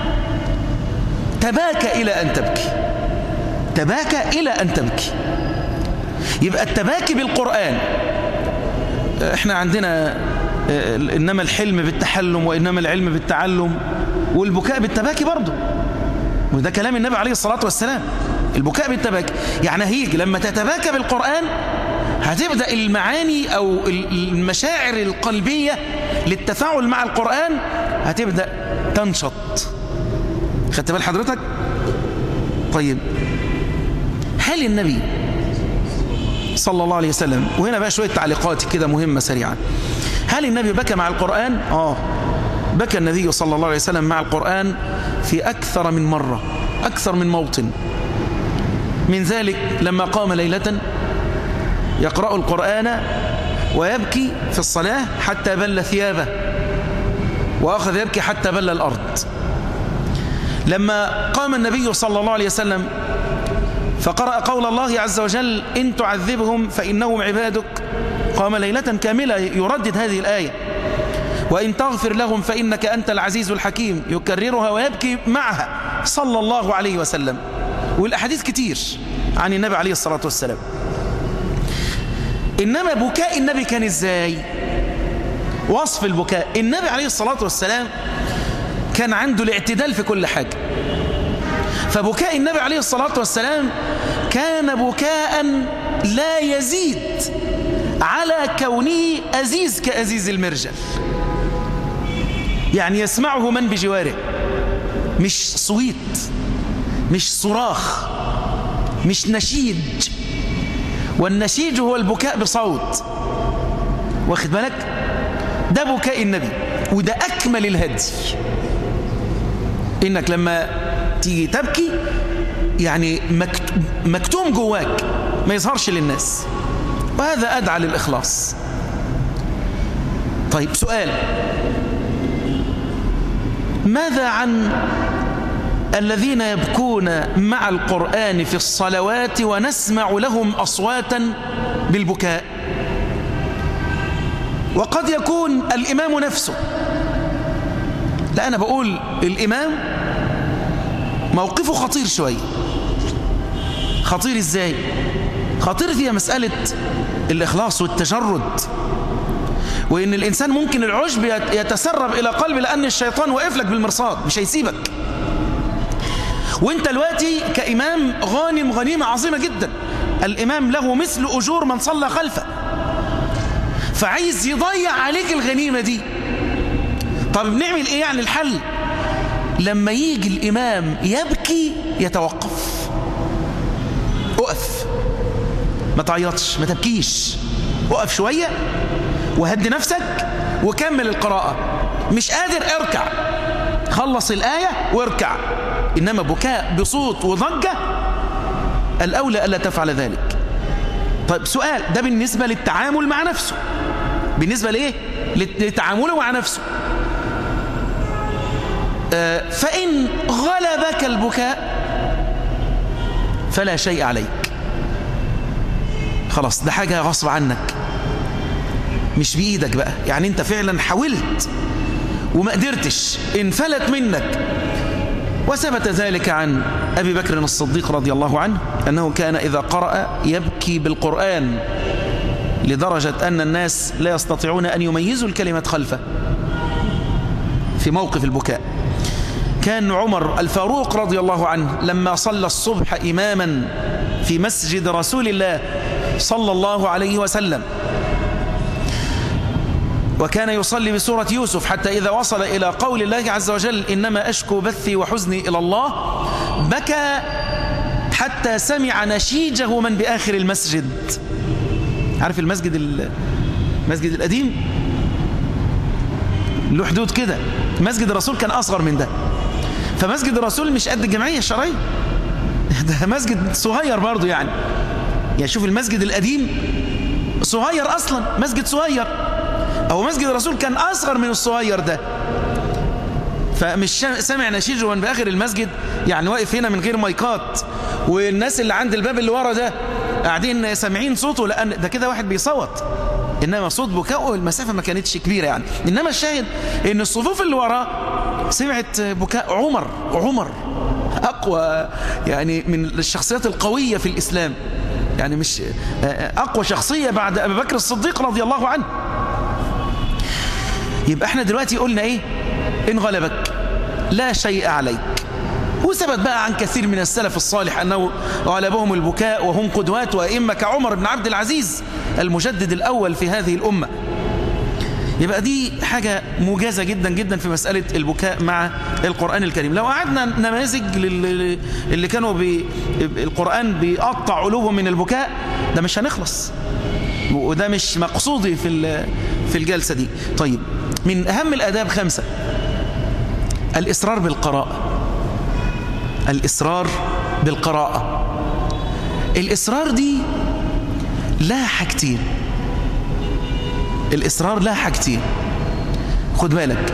تباكى إلى أن تبكي تباكى إلى أن تبكي يبقى التباكي بالقرآن احنا عندنا إنما الحلم بالتحلم وإنما العلم بالتعلم والبكاء بالتباكي برضه وده كلام النبي عليه الصلاة والسلام البكاء بالتباكي يعني هيجي لما تتباكى بالقرآن هتبدأ المعاني أو المشاعر القلبية للتفاعل مع القرآن هتبدأ تنشط خدت بال حضرتك طيب هل النبي صلى الله عليه وسلم وهنا بقى شوية تعليقات كده مهمة سريعا هل النبي بكى مع القرآن آه بكى النبي صلى الله عليه وسلم مع القرآن في أكثر من مرة أكثر من موطن من ذلك لما قام ليلة يقرأ القرآن ويبكي في الصلاة حتى بل ثيابه وأخذ يبكي حتى بل الأرض لما قام النبي صلى الله عليه وسلم فقرأ قول الله عز وجل إن تعذبهم فإنهم عبادك قام ليلة كاملة يردد هذه الآية وإن تغفر لهم فإنك أنت العزيز الحكيم يكررها ويبكي معها صلى الله عليه وسلم والأحاديث كتير عن النبي عليه الصلاة والسلام إنما بكاء النبي كان إزاي وصف البكاء النبي عليه الصلاة والسلام كان عنده الاعتدال في كل حاجة فبكاء النبي عليه الصلاة والسلام كان بكاء لا يزيد على كونه أزيز كأزيز المرجل يعني يسمعه من بجواره مش صويت مش صراخ مش نشيج والنشيج هو البكاء بصوت واخد بالك ده بكاء النبي وده أكمل الهدي إنك لما تيجي تبكي يعني مكتوم جواك ما يظهرش للناس وهذا أدعى للإخلاص طيب سؤال ماذا عن الذين يبكون مع القرآن في الصلوات ونسمع لهم أصواتا بالبكاء وقد يكون الإمام نفسه لا أنا بقول الإمام موقفه خطير شوية خطير ازاي خطير فيها مسألة الإخلاص والتجرد وإن الإنسان ممكن العشب يتسرب إلى قلبه لأن الشيطان واقف لك بالمرصاد مش هيسيبك وانت دلوقتي كإمام غانم غنيمة عظيمة جدا الإمام له مثل أجور من صلى خلفه فعايز يضيع عليك الغنيمة دي طب بنعمل ايه يعني الحل لما يجي الإمام يبكي يتوقف اقف ما تعيطش ما تبكيش اقف شوية وهد نفسك وكمل القراءة مش قادر اركع خلص الآية واركع إنما بكاء بصوت وضجة الأولى ألا تفعل ذلك طيب سؤال ده بالنسبة للتعامل مع نفسه بالنسبة لإيه؟ لتعامله مع نفسه آه فإن غلبك البكاء فلا شيء عليك خلاص ده حاجة غصب عنك مش بإيدك بقى يعني انت فعلا حاولت وما قدرتش انفلت منك وثبت ذلك عن أبي بكر الصديق رضي الله عنه أنه كان إذا قرأ يبكي بالقرآن لدرجة أن الناس لا يستطيعون أن يميزوا الكلمة خلفه في موقف البكاء كان عمر الفاروق رضي الله عنه لما صلى الصبح إماما في مسجد رسول الله صلى الله عليه وسلم وكان يصلي بسورة يوسف حتى إذا وصل إلى قول الله عز وجل إنما أشكو بثي وحزني إلى الله بكى حتى سمع نشيجه من بآخر المسجد عارف المسجد المسجد القديم له حدود كده مسجد الرسول كان أصغر من ده فمسجد الرسول مش قد الجمعية الشرعية ده مسجد صغير برضو يعني يعني شوف المسجد القديم صغير أصلا مسجد صغير أو مسجد الرسول كان أصغر من الصغير ده فمش سمع نشيجه من بآخر المسجد يعني واقف هنا من غير مايكات والناس اللي عند الباب اللي ورا ده قاعدين سامعين صوته لأن ده كده واحد بيصوت إنما صوت بكاؤه المسافة ما كانتش كبيرة يعني إنما الشاهد إن الصفوف اللي وراه سمعت بكاء عمر عمر أقوى يعني من الشخصيات القوية في الإسلام يعني مش أقوى شخصية بعد أبي بكر الصديق رضي الله عنه يبقى احنا دلوقتي قلنا ايه ان غلبك لا شيء عليك وثبت بقى عن كثير من السلف الصالح أنه غلبهم البكاء وهم قدوات وأئمة كعمر بن عبد العزيز المجدد الأول في هذه الأمة يبقى دي حاجة موجزة جدا جدا في مسألة البكاء مع القرآن الكريم لو قعدنا نماذج اللي كانوا بي القرآن بيقطع قلوبهم من البكاء ده مش هنخلص وده مش مقصودي في في الجلسة دي طيب من أهم الآداب خمسة الإصرار بالقراءة الإصرار بالقراءة الإصرار دي لها حاجتين الإصرار لها حاجتين خد بالك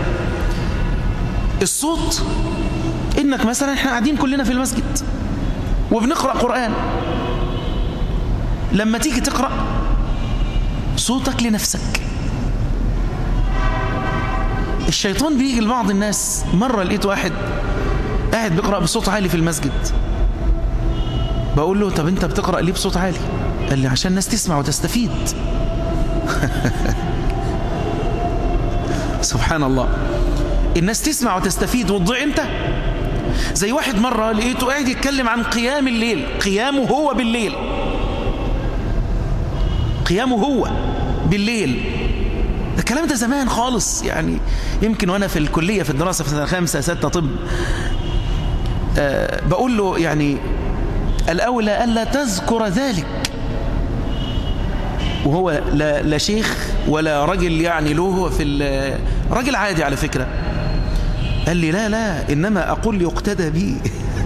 الصوت إنك مثلا إحنا قاعدين كلنا في المسجد وبنقرأ قرآن لما تيجي تقرأ صوتك لنفسك الشيطان بيجي لبعض الناس مرة لقيت واحد قاعد بيقرأ بصوت عالي في المسجد بقول له طب انت بتقرأ ليه بصوت عالي قال لي عشان الناس تسمع وتستفيد سبحان الله الناس تسمع وتستفيد وتضيع انت زي واحد مرة لقيته قاعد يتكلم عن قيام الليل قيامه هو بالليل قيامه هو بالليل ده الكلام ده زمان خالص يعني يمكن وانا في الكلية في الدراسة في سنة خمسة ستة طب أه بقول له يعني الأولى ألا تذكر ذلك وهو لا, لا شيخ ولا رجل يعني له في راجل عادي على فكرة قال لي لا لا إنما أقول يقتدى بي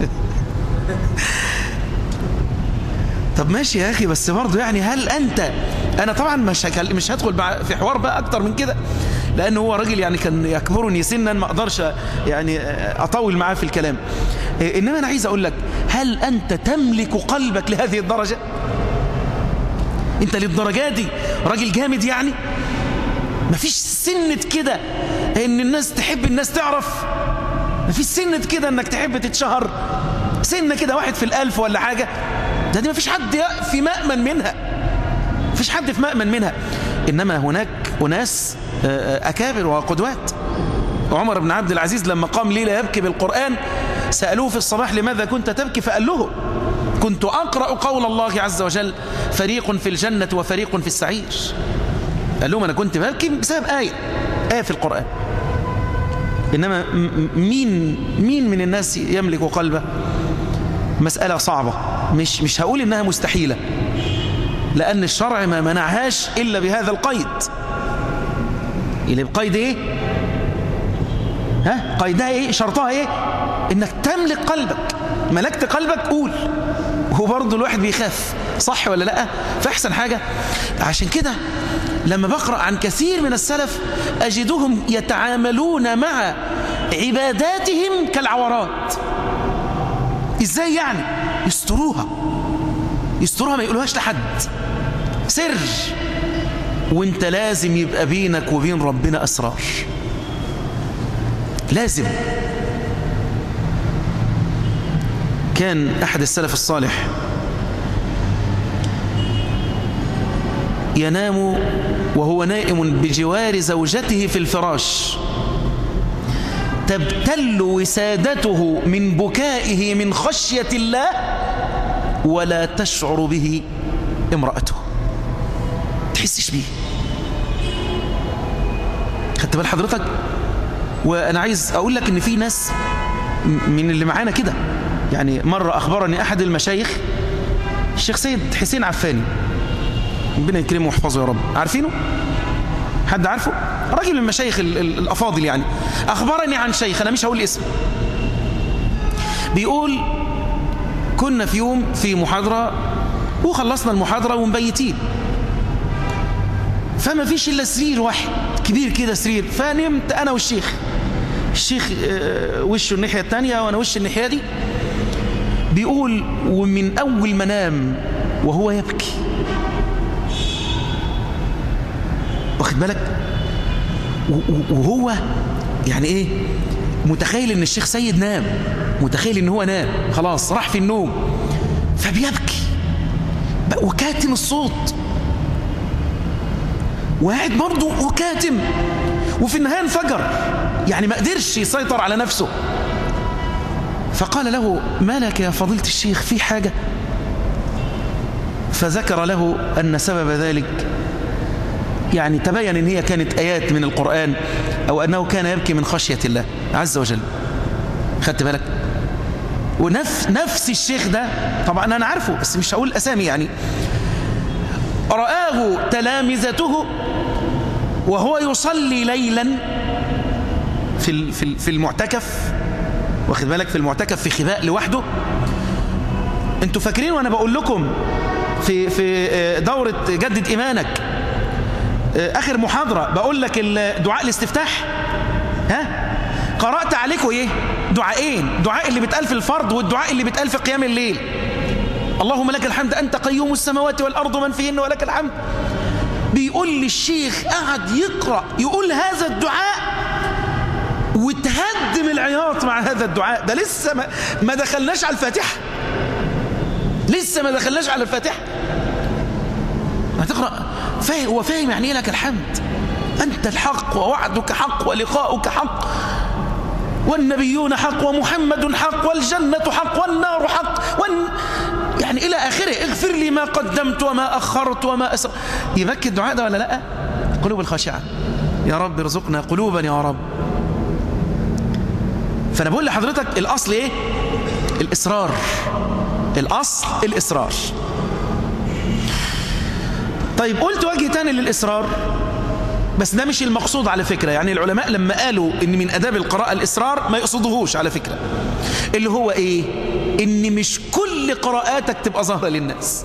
طب ماشي يا أخي بس برضه يعني هل أنت أنا طبعا مش مش هدخل في حوار بقى أكتر من كده لأن هو راجل يعني كان يكبرني سنا ما أقدرش يعني أطول معاه في الكلام إنما أنا عايز أقول لك هل أنت تملك قلبك لهذه الدرجة أنت للدرجة دي راجل جامد يعني مفيش سنة كده إن الناس تحب الناس تعرف مفيش سنة كده إنك تحب تتشهر سنة كده واحد في الألف ولا حاجة ده دي ما فيش حد في مأمن منها فيش حد في مأمن منها إنما هناك أناس أكابر وقدوات عمر بن عبد العزيز لما قام ليلة يبكي بالقرآن سألوه في الصباح لماذا كنت تبكي فقال له كنت أقرأ قول الله عز وجل فريق في الجنة وفريق في السعير قال لهم أنا كنت ببكي بسبب آية آية في القرآن إنما مين مين من الناس يملك قلبه مسألة صعبة مش مش هقول إنها مستحيلة لأن الشرع ما منعهاش إلا بهذا القيد اللي بقيد إيه ها قيدها إيه شرطها إيه إنك تملك قلبك ملكت قلبك قول هو برضه الواحد بيخاف صح ولا لا فأحسن حاجة عشان كده لما بقرأ عن كثير من السلف أجدهم يتعاملون مع عباداتهم كالعورات إزاي يعني يستروها يستروها ما يقولوهاش لحد سر وانت لازم يبقى بينك وبين ربنا أسرار لازم كان أحد السلف الصالح ينام وهو نائم بجوار زوجته في الفراش تبتل وسادته من بكائه من خشية الله ولا تشعر به امرأته تحسش بيه خدت بال حضرتك وانا عايز اقول لك ان في ناس من اللي معانا كده يعني مرة اخبرني احد المشايخ الشيخ سيد حسين عفاني ربنا يكرمه ويحفظه يا رب عارفينه حد عارفه راجل من المشايخ الافاضل يعني اخبرني عن شيخ انا مش هقول اسمه بيقول كنا في يوم في محاضرة وخلصنا المحاضرة ومبيتين فما فيش إلا سرير واحد كبير كده سرير فنمت أنا والشيخ الشيخ وشه الناحية التانية وأنا وش الناحية دي بيقول ومن أول ما نام وهو يبكي واخد بالك وهو يعني ايه متخيل ان الشيخ سيد نام متخيل ان هو نام خلاص راح في النوم فبيبكي وكاتم الصوت وقاعد برضه وكاتم وفي النهايه انفجر يعني ما قدرش يسيطر على نفسه فقال له ما لك يا فضيلة الشيخ في حاجة فذكر له أن سبب ذلك يعني تبين ان هي كانت آيات من القرآن أو أنه كان يبكي من خشية الله عز وجل خدت بالك ونفس نفس الشيخ ده طبعا أنا عارفه بس مش هقول أسامي يعني رآه تلامذته وهو يصلي ليلا في في المعتكف واخد بالك في المعتكف في خباء لوحده انتوا فاكرين وانا بقول لكم في في دورة جدد إيمانك آخر محاضرة بقول لك دعاء الاستفتاح ها قرأت عليكم ايه دعائين دعاء اللي بيتقال في الفرض والدعاء اللي بيتقال في قيام الليل اللهم لك الحمد أنت قيوم السماوات والأرض من فيهن ولك الحمد بيقول لي الشيخ قعد يقرأ يقول هذا الدعاء وتهدم العياط مع هذا الدعاء ده لسه ما, ما دخلناش على الفاتحة لسه ما دخلناش على الفاتحة هتقرأ فاهم هو فاهم يعني ايه لك الحمد أنت الحق ووعدك حق ولقاؤك حق والنبيون حق ومحمد حق والجنة حق والنار حق وال... يعني إلى آخره اغفر لي ما قدمت وما أخرت وما أسر يبكي الدعاء ده ولا لا قلوب الخاشعة يا رب ارزقنا قلوبا يا رب فأنا بقول لحضرتك الأصل إيه الإصرار الأصل الإصرار طيب قلت وجه تاني للإصرار بس ده مش المقصود على فكرة يعني العلماء لما قالوا ان من أداب القراءة الإصرار ما يقصدوهوش على فكرة اللي هو ايه ان مش كل قراءاتك تبقى ظاهرة للناس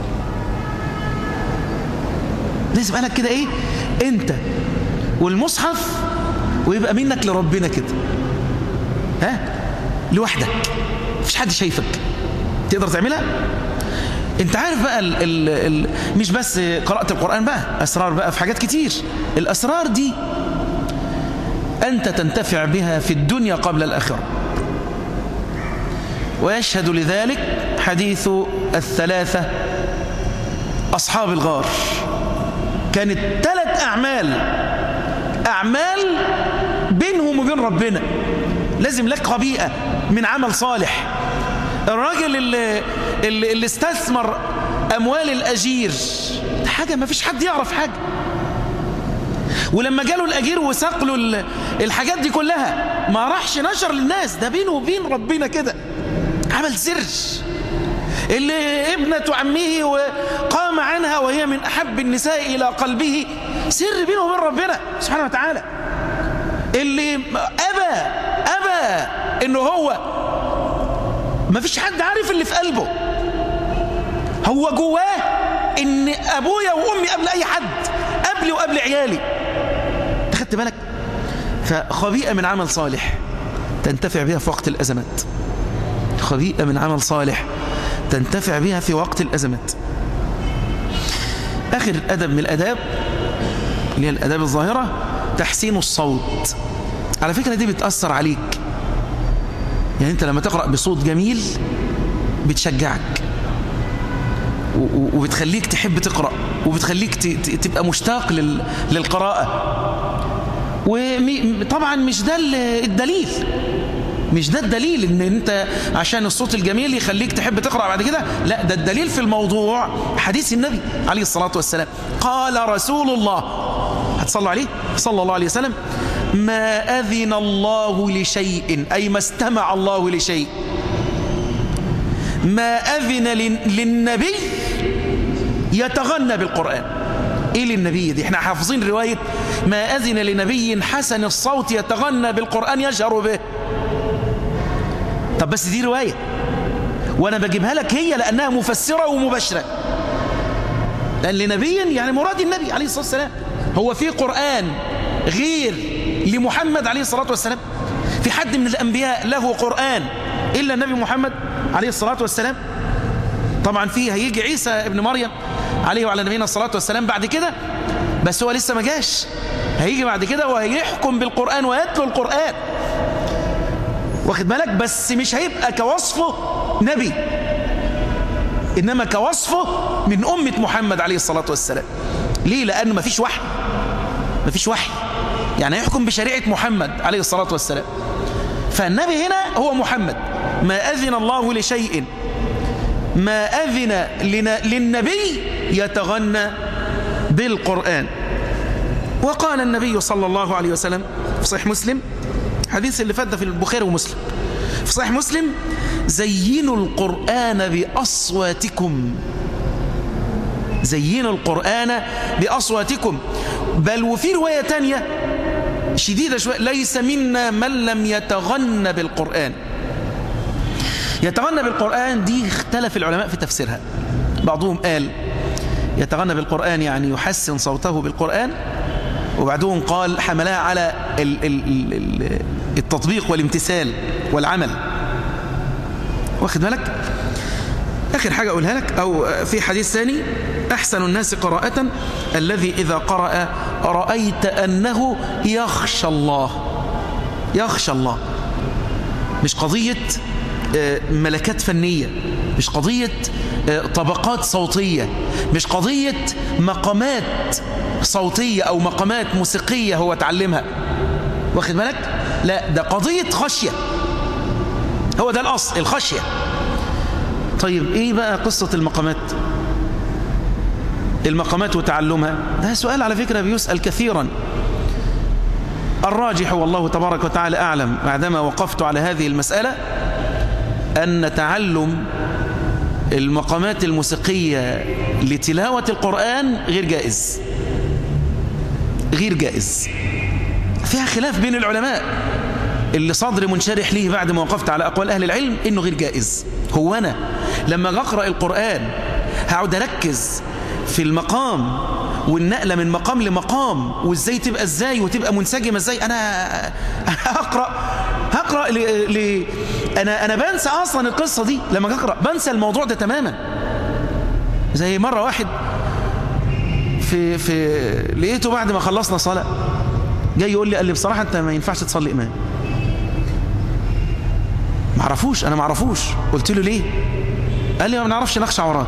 لازم قالك كده ايه انت والمصحف ويبقى منك لربنا كده ها لوحدك مفيش حد شايفك تقدر تعملها انت عارف بقى ال ال ال مش بس قراءة القرآن بقى أسرار بقى في حاجات كتير الأسرار دي أنت تنتفع بها في الدنيا قبل الآخرة ويشهد لذلك حديث الثلاثة أصحاب الغار كانت ثلاث أعمال أعمال بينهم وبين ربنا لازم لك خبيئة من عمل صالح الراجل اللي, اللي, اللي استثمر أموال الأجير حاجة ما فيش حد يعرف حاجة ولما جاله الأجير وساق له الحاجات دي كلها ما راحش نشر للناس ده بينه وبين ربنا كده عمل سر اللي ابنة عمه وقام عنها وهي من أحب النساء إلى قلبه سر بينه وبين ربنا سبحانه وتعالى اللي أبى أبى إنه هو ما فيش حد عارف اللي في قلبه هو جواه إن أبويا وأمي قبل أي حد قبلي وقبل عيالي خدت بالك فخبيئة من عمل صالح تنتفع بها في وقت الأزمات خبيئة من عمل صالح تنتفع بها في وقت الأزمات آخر أدب من الأداب اللي هي الأداب الظاهرة تحسين الصوت على فكرة دي بتأثر عليك يعني أنت لما تقرأ بصوت جميل بتشجعك وبتخليك تحب تقرأ وبتخليك تبقى مشتاق للقراءة وطبعا مش ده الدليل مش ده الدليل ان انت عشان الصوت الجميل يخليك تحب تقرأ بعد كده لا ده الدليل في الموضوع حديث النبي عليه الصلاة والسلام قال رسول الله هتصلوا عليه صلى الله عليه وسلم ما أذن الله لشيء أي ما استمع الله لشيء ما أذن للنبي يتغنى بالقرآن إيه للنبي دي احنا حافظين رواية ما أذن لنبي حسن الصوت يتغنى بالقرآن يجهر به طب بس دي رواية وأنا بجيبها لك هي لأنها مفسرة ومبشرة لأن لنبي يعني مراد النبي عليه الصلاة والسلام هو في قرآن غير لمحمد عليه الصلاة والسلام في حد من الأنبياء له قرآن إلا النبي محمد عليه الصلاة والسلام طبعا فيه هيجي عيسى ابن مريم عليه وعلى نبينا الصلاة والسلام بعد كده بس هو لسه ما جاش هيجي بعد كده وهيحكم بالقرآن ويتلو القرآن واخد بالك بس مش هيبقى كوصفه نبي إنما كوصفه من أمة محمد عليه الصلاة والسلام ليه لأنه ما فيش وحي ما فيش وحي يعني يحكم بشريعة محمد عليه الصلاة والسلام فالنبي هنا هو محمد ما أذن الله لشيء ما أذن للنبي يتغنى بالقرآن وقال النبي صلى الله عليه وسلم في صحيح مسلم حديث اللي فات في البخاري ومسلم في صحيح مسلم زينوا القرآن بأصواتكم زينوا القرآن بأصواتكم بل وفي رواية تانية شديدة شوية ليس منا من لم يتغنى بالقرآن يتغنى بالقرآن دي اختلف العلماء في تفسيرها بعضهم قال يتغنى بالقرآن يعني يحسن صوته بالقرآن وبعدهم قال حملها على التطبيق والامتثال والعمل واخد بالك آخر حاجة أقولها لك أو في حديث ثاني أحسن الناس قراءة الذي إذا قرأ رأيت أنه يخشى الله يخشى الله مش قضية ملكات فنية مش قضية طبقات صوتية مش قضية مقامات صوتية أو مقامات موسيقية هو تعلمها واخد بالك لا ده قضية خشية هو ده الأصل الخشية طيب إيه بقى قصة المقامات المقامات وتعلمها ده سؤال على فكرة بيسأل كثيرا الراجح والله تبارك وتعالى أعلم بعدما وقفت على هذه المسألة أن تعلم المقامات الموسيقية لتلاوة القرآن غير جائز غير جائز فيها خلاف بين العلماء اللي صدر منشرح ليه بعد ما وقفت على أقوال أهل العلم إنه غير جائز هو أنا لما أقرأ القرآن هقعد أركز في المقام والنقلة من مقام لمقام وإزاي تبقى إزاي وتبقى منسجمة إزاي أنا هقرأ هقرأ ل... ل... أنا أنا بنسى أصلا القصة دي لما أقرأ بنسى الموضوع ده تماما زي مرة واحد في في لقيته بعد ما خلصنا صلاة جاي يقول لي قال لي بصراحة أنت ما ينفعش تصلي إمام ما عرفوش أنا ما عرفوش قلت له ليه قال لي ما بنعرفش نخشع وراك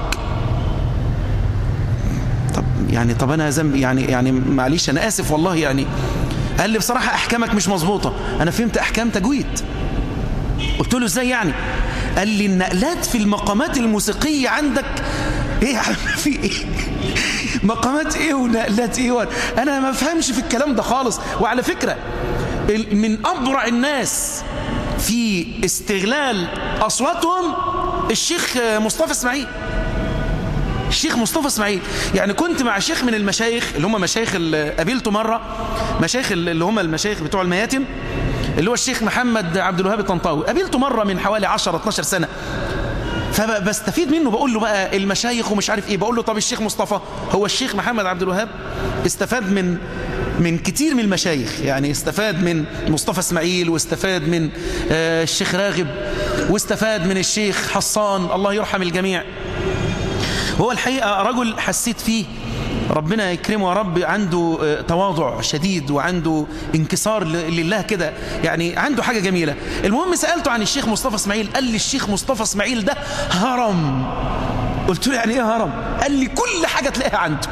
طب يعني طب انا ذنبي يعني يعني معلش انا اسف والله يعني قال لي بصراحه احكامك مش مظبوطه انا فهمت احكام تجويد قلت له ازاي يعني قال لي النقلات في المقامات الموسيقيه عندك ايه يا عم في ايه مقامات ايه ونقلات ايه انا ما فهمش في الكلام ده خالص وعلى فكره من ابرع الناس في استغلال اصواتهم الشيخ مصطفى اسماعيل الشيخ مصطفى اسماعيل يعني كنت مع شيخ من المشايخ اللي هم مشايخ اللي قابلته مرة مشايخ اللي هم المشايخ بتوع المياتم اللي هو الشيخ محمد عبد الوهاب الطنطاوي قابلته مرة من حوالي 10 12 سنة فبستفيد منه بقول له بقى المشايخ ومش عارف ايه بقول له طب الشيخ مصطفى هو الشيخ محمد عبد الوهاب استفاد من من كتير من المشايخ يعني استفاد من مصطفى اسماعيل واستفاد من آه الشيخ راغب واستفاد من الشيخ حصان الله يرحم الجميع هو الحقيقة رجل حسيت فيه ربنا يكرمه يا رب عنده تواضع شديد وعنده انكسار لله كده يعني عنده حاجة جميلة المهم سألته عن الشيخ مصطفى اسماعيل قال لي الشيخ مصطفى اسماعيل ده هرم قلت له يعني ايه هرم قال لي كل حاجة تلاقيها عنده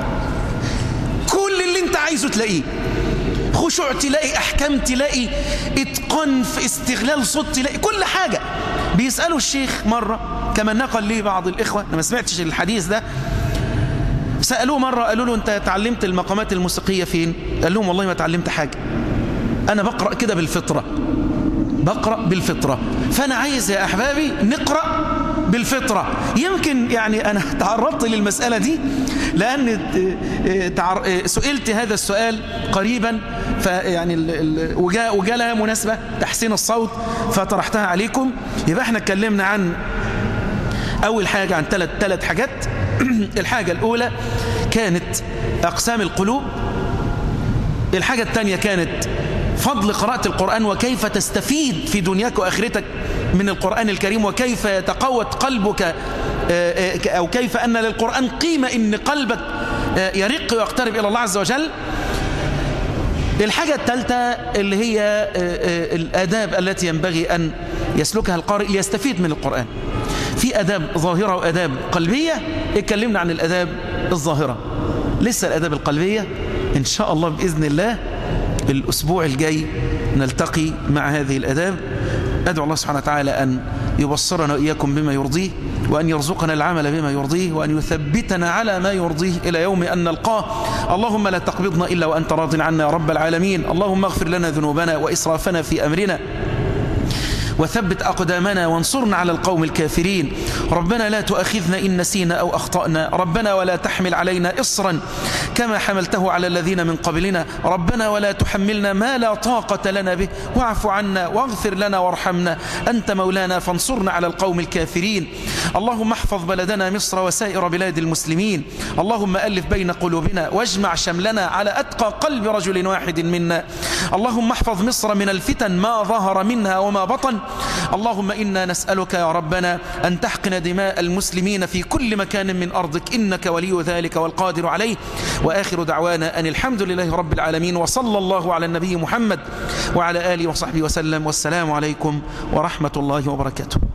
كل اللي انت عايزه تلاقيه خشوع تلاقي احكام تلاقي اتقان في استغلال صوت تلاقي كل حاجة بيسألوا الشيخ مرة كما نقل لي بعض الإخوة أنا ما سمعتش الحديث ده سألوه مرة قالوا له أنت تعلمت المقامات الموسيقية فين قال لهم والله ما تعلمت حاجة أنا بقرأ كده بالفطرة بقرأ بالفطرة فأنا عايز يا أحبابي نقرأ بالفطرة يمكن يعني أنا تعرضت للمسألة دي لأن سئلت هذا السؤال قريبا فيعني وجاء, وجاء لها مناسبة تحسين الصوت فطرحتها عليكم يبقى احنا اتكلمنا عن أول حاجة عن ثلاث ثلاث حاجات الحاجة الأولى كانت أقسام القلوب الحاجة الثانية كانت فضل قراءة القرآن وكيف تستفيد في دنياك وآخرتك من القرآن الكريم وكيف يتقوت قلبك أو كيف أن للقرآن قيمة إن قلبك يرق ويقترب إلى الله عز وجل الحاجة الثالثة اللي هي الآداب التي ينبغي أن يسلكها القارئ ليستفيد من القرآن في أداب ظاهرة وأداب قلبية اتكلمنا عن الأداب الظاهرة لسه الأداب القلبية إن شاء الله بإذن الله الأسبوع الجاي نلتقي مع هذه الأداب أدعو الله سبحانه وتعالى أن يبصرنا وإياكم بما يرضيه وأن يرزقنا العمل بما يرضيه وأن يثبتنا على ما يرضيه إلى يوم أن نلقاه اللهم لا تقبضنا إلا وأنت راض عنا يا رب العالمين اللهم اغفر لنا ذنوبنا وإسرافنا في أمرنا وثبت أقدامنا وانصرنا على القوم الكافرين ربنا لا تؤاخذنا إن نسينا أو أخطأنا ربنا ولا تحمل علينا إصرا كما حملته على الذين من قبلنا ربنا ولا تحملنا ما لا طاقة لنا به واعف عنا واغفر لنا وارحمنا أنت مولانا فانصرنا على القوم الكافرين اللهم احفظ بلدنا مصر وسائر بلاد المسلمين اللهم ألف بين قلوبنا واجمع شملنا على أتقى قلب رجل واحد منا اللهم احفظ مصر من الفتن ما ظهر منها وما بطن اللهم إنا نسألك يا ربنا أن تحقن دماء المسلمين في كل مكان من أرضك إنك ولي ذلك والقادر عليه وآخر دعوانا أن الحمد لله رب العالمين وصلى الله على النبي محمد وعلى آله وصحبه وسلم والسلام عليكم ورحمة الله وبركاته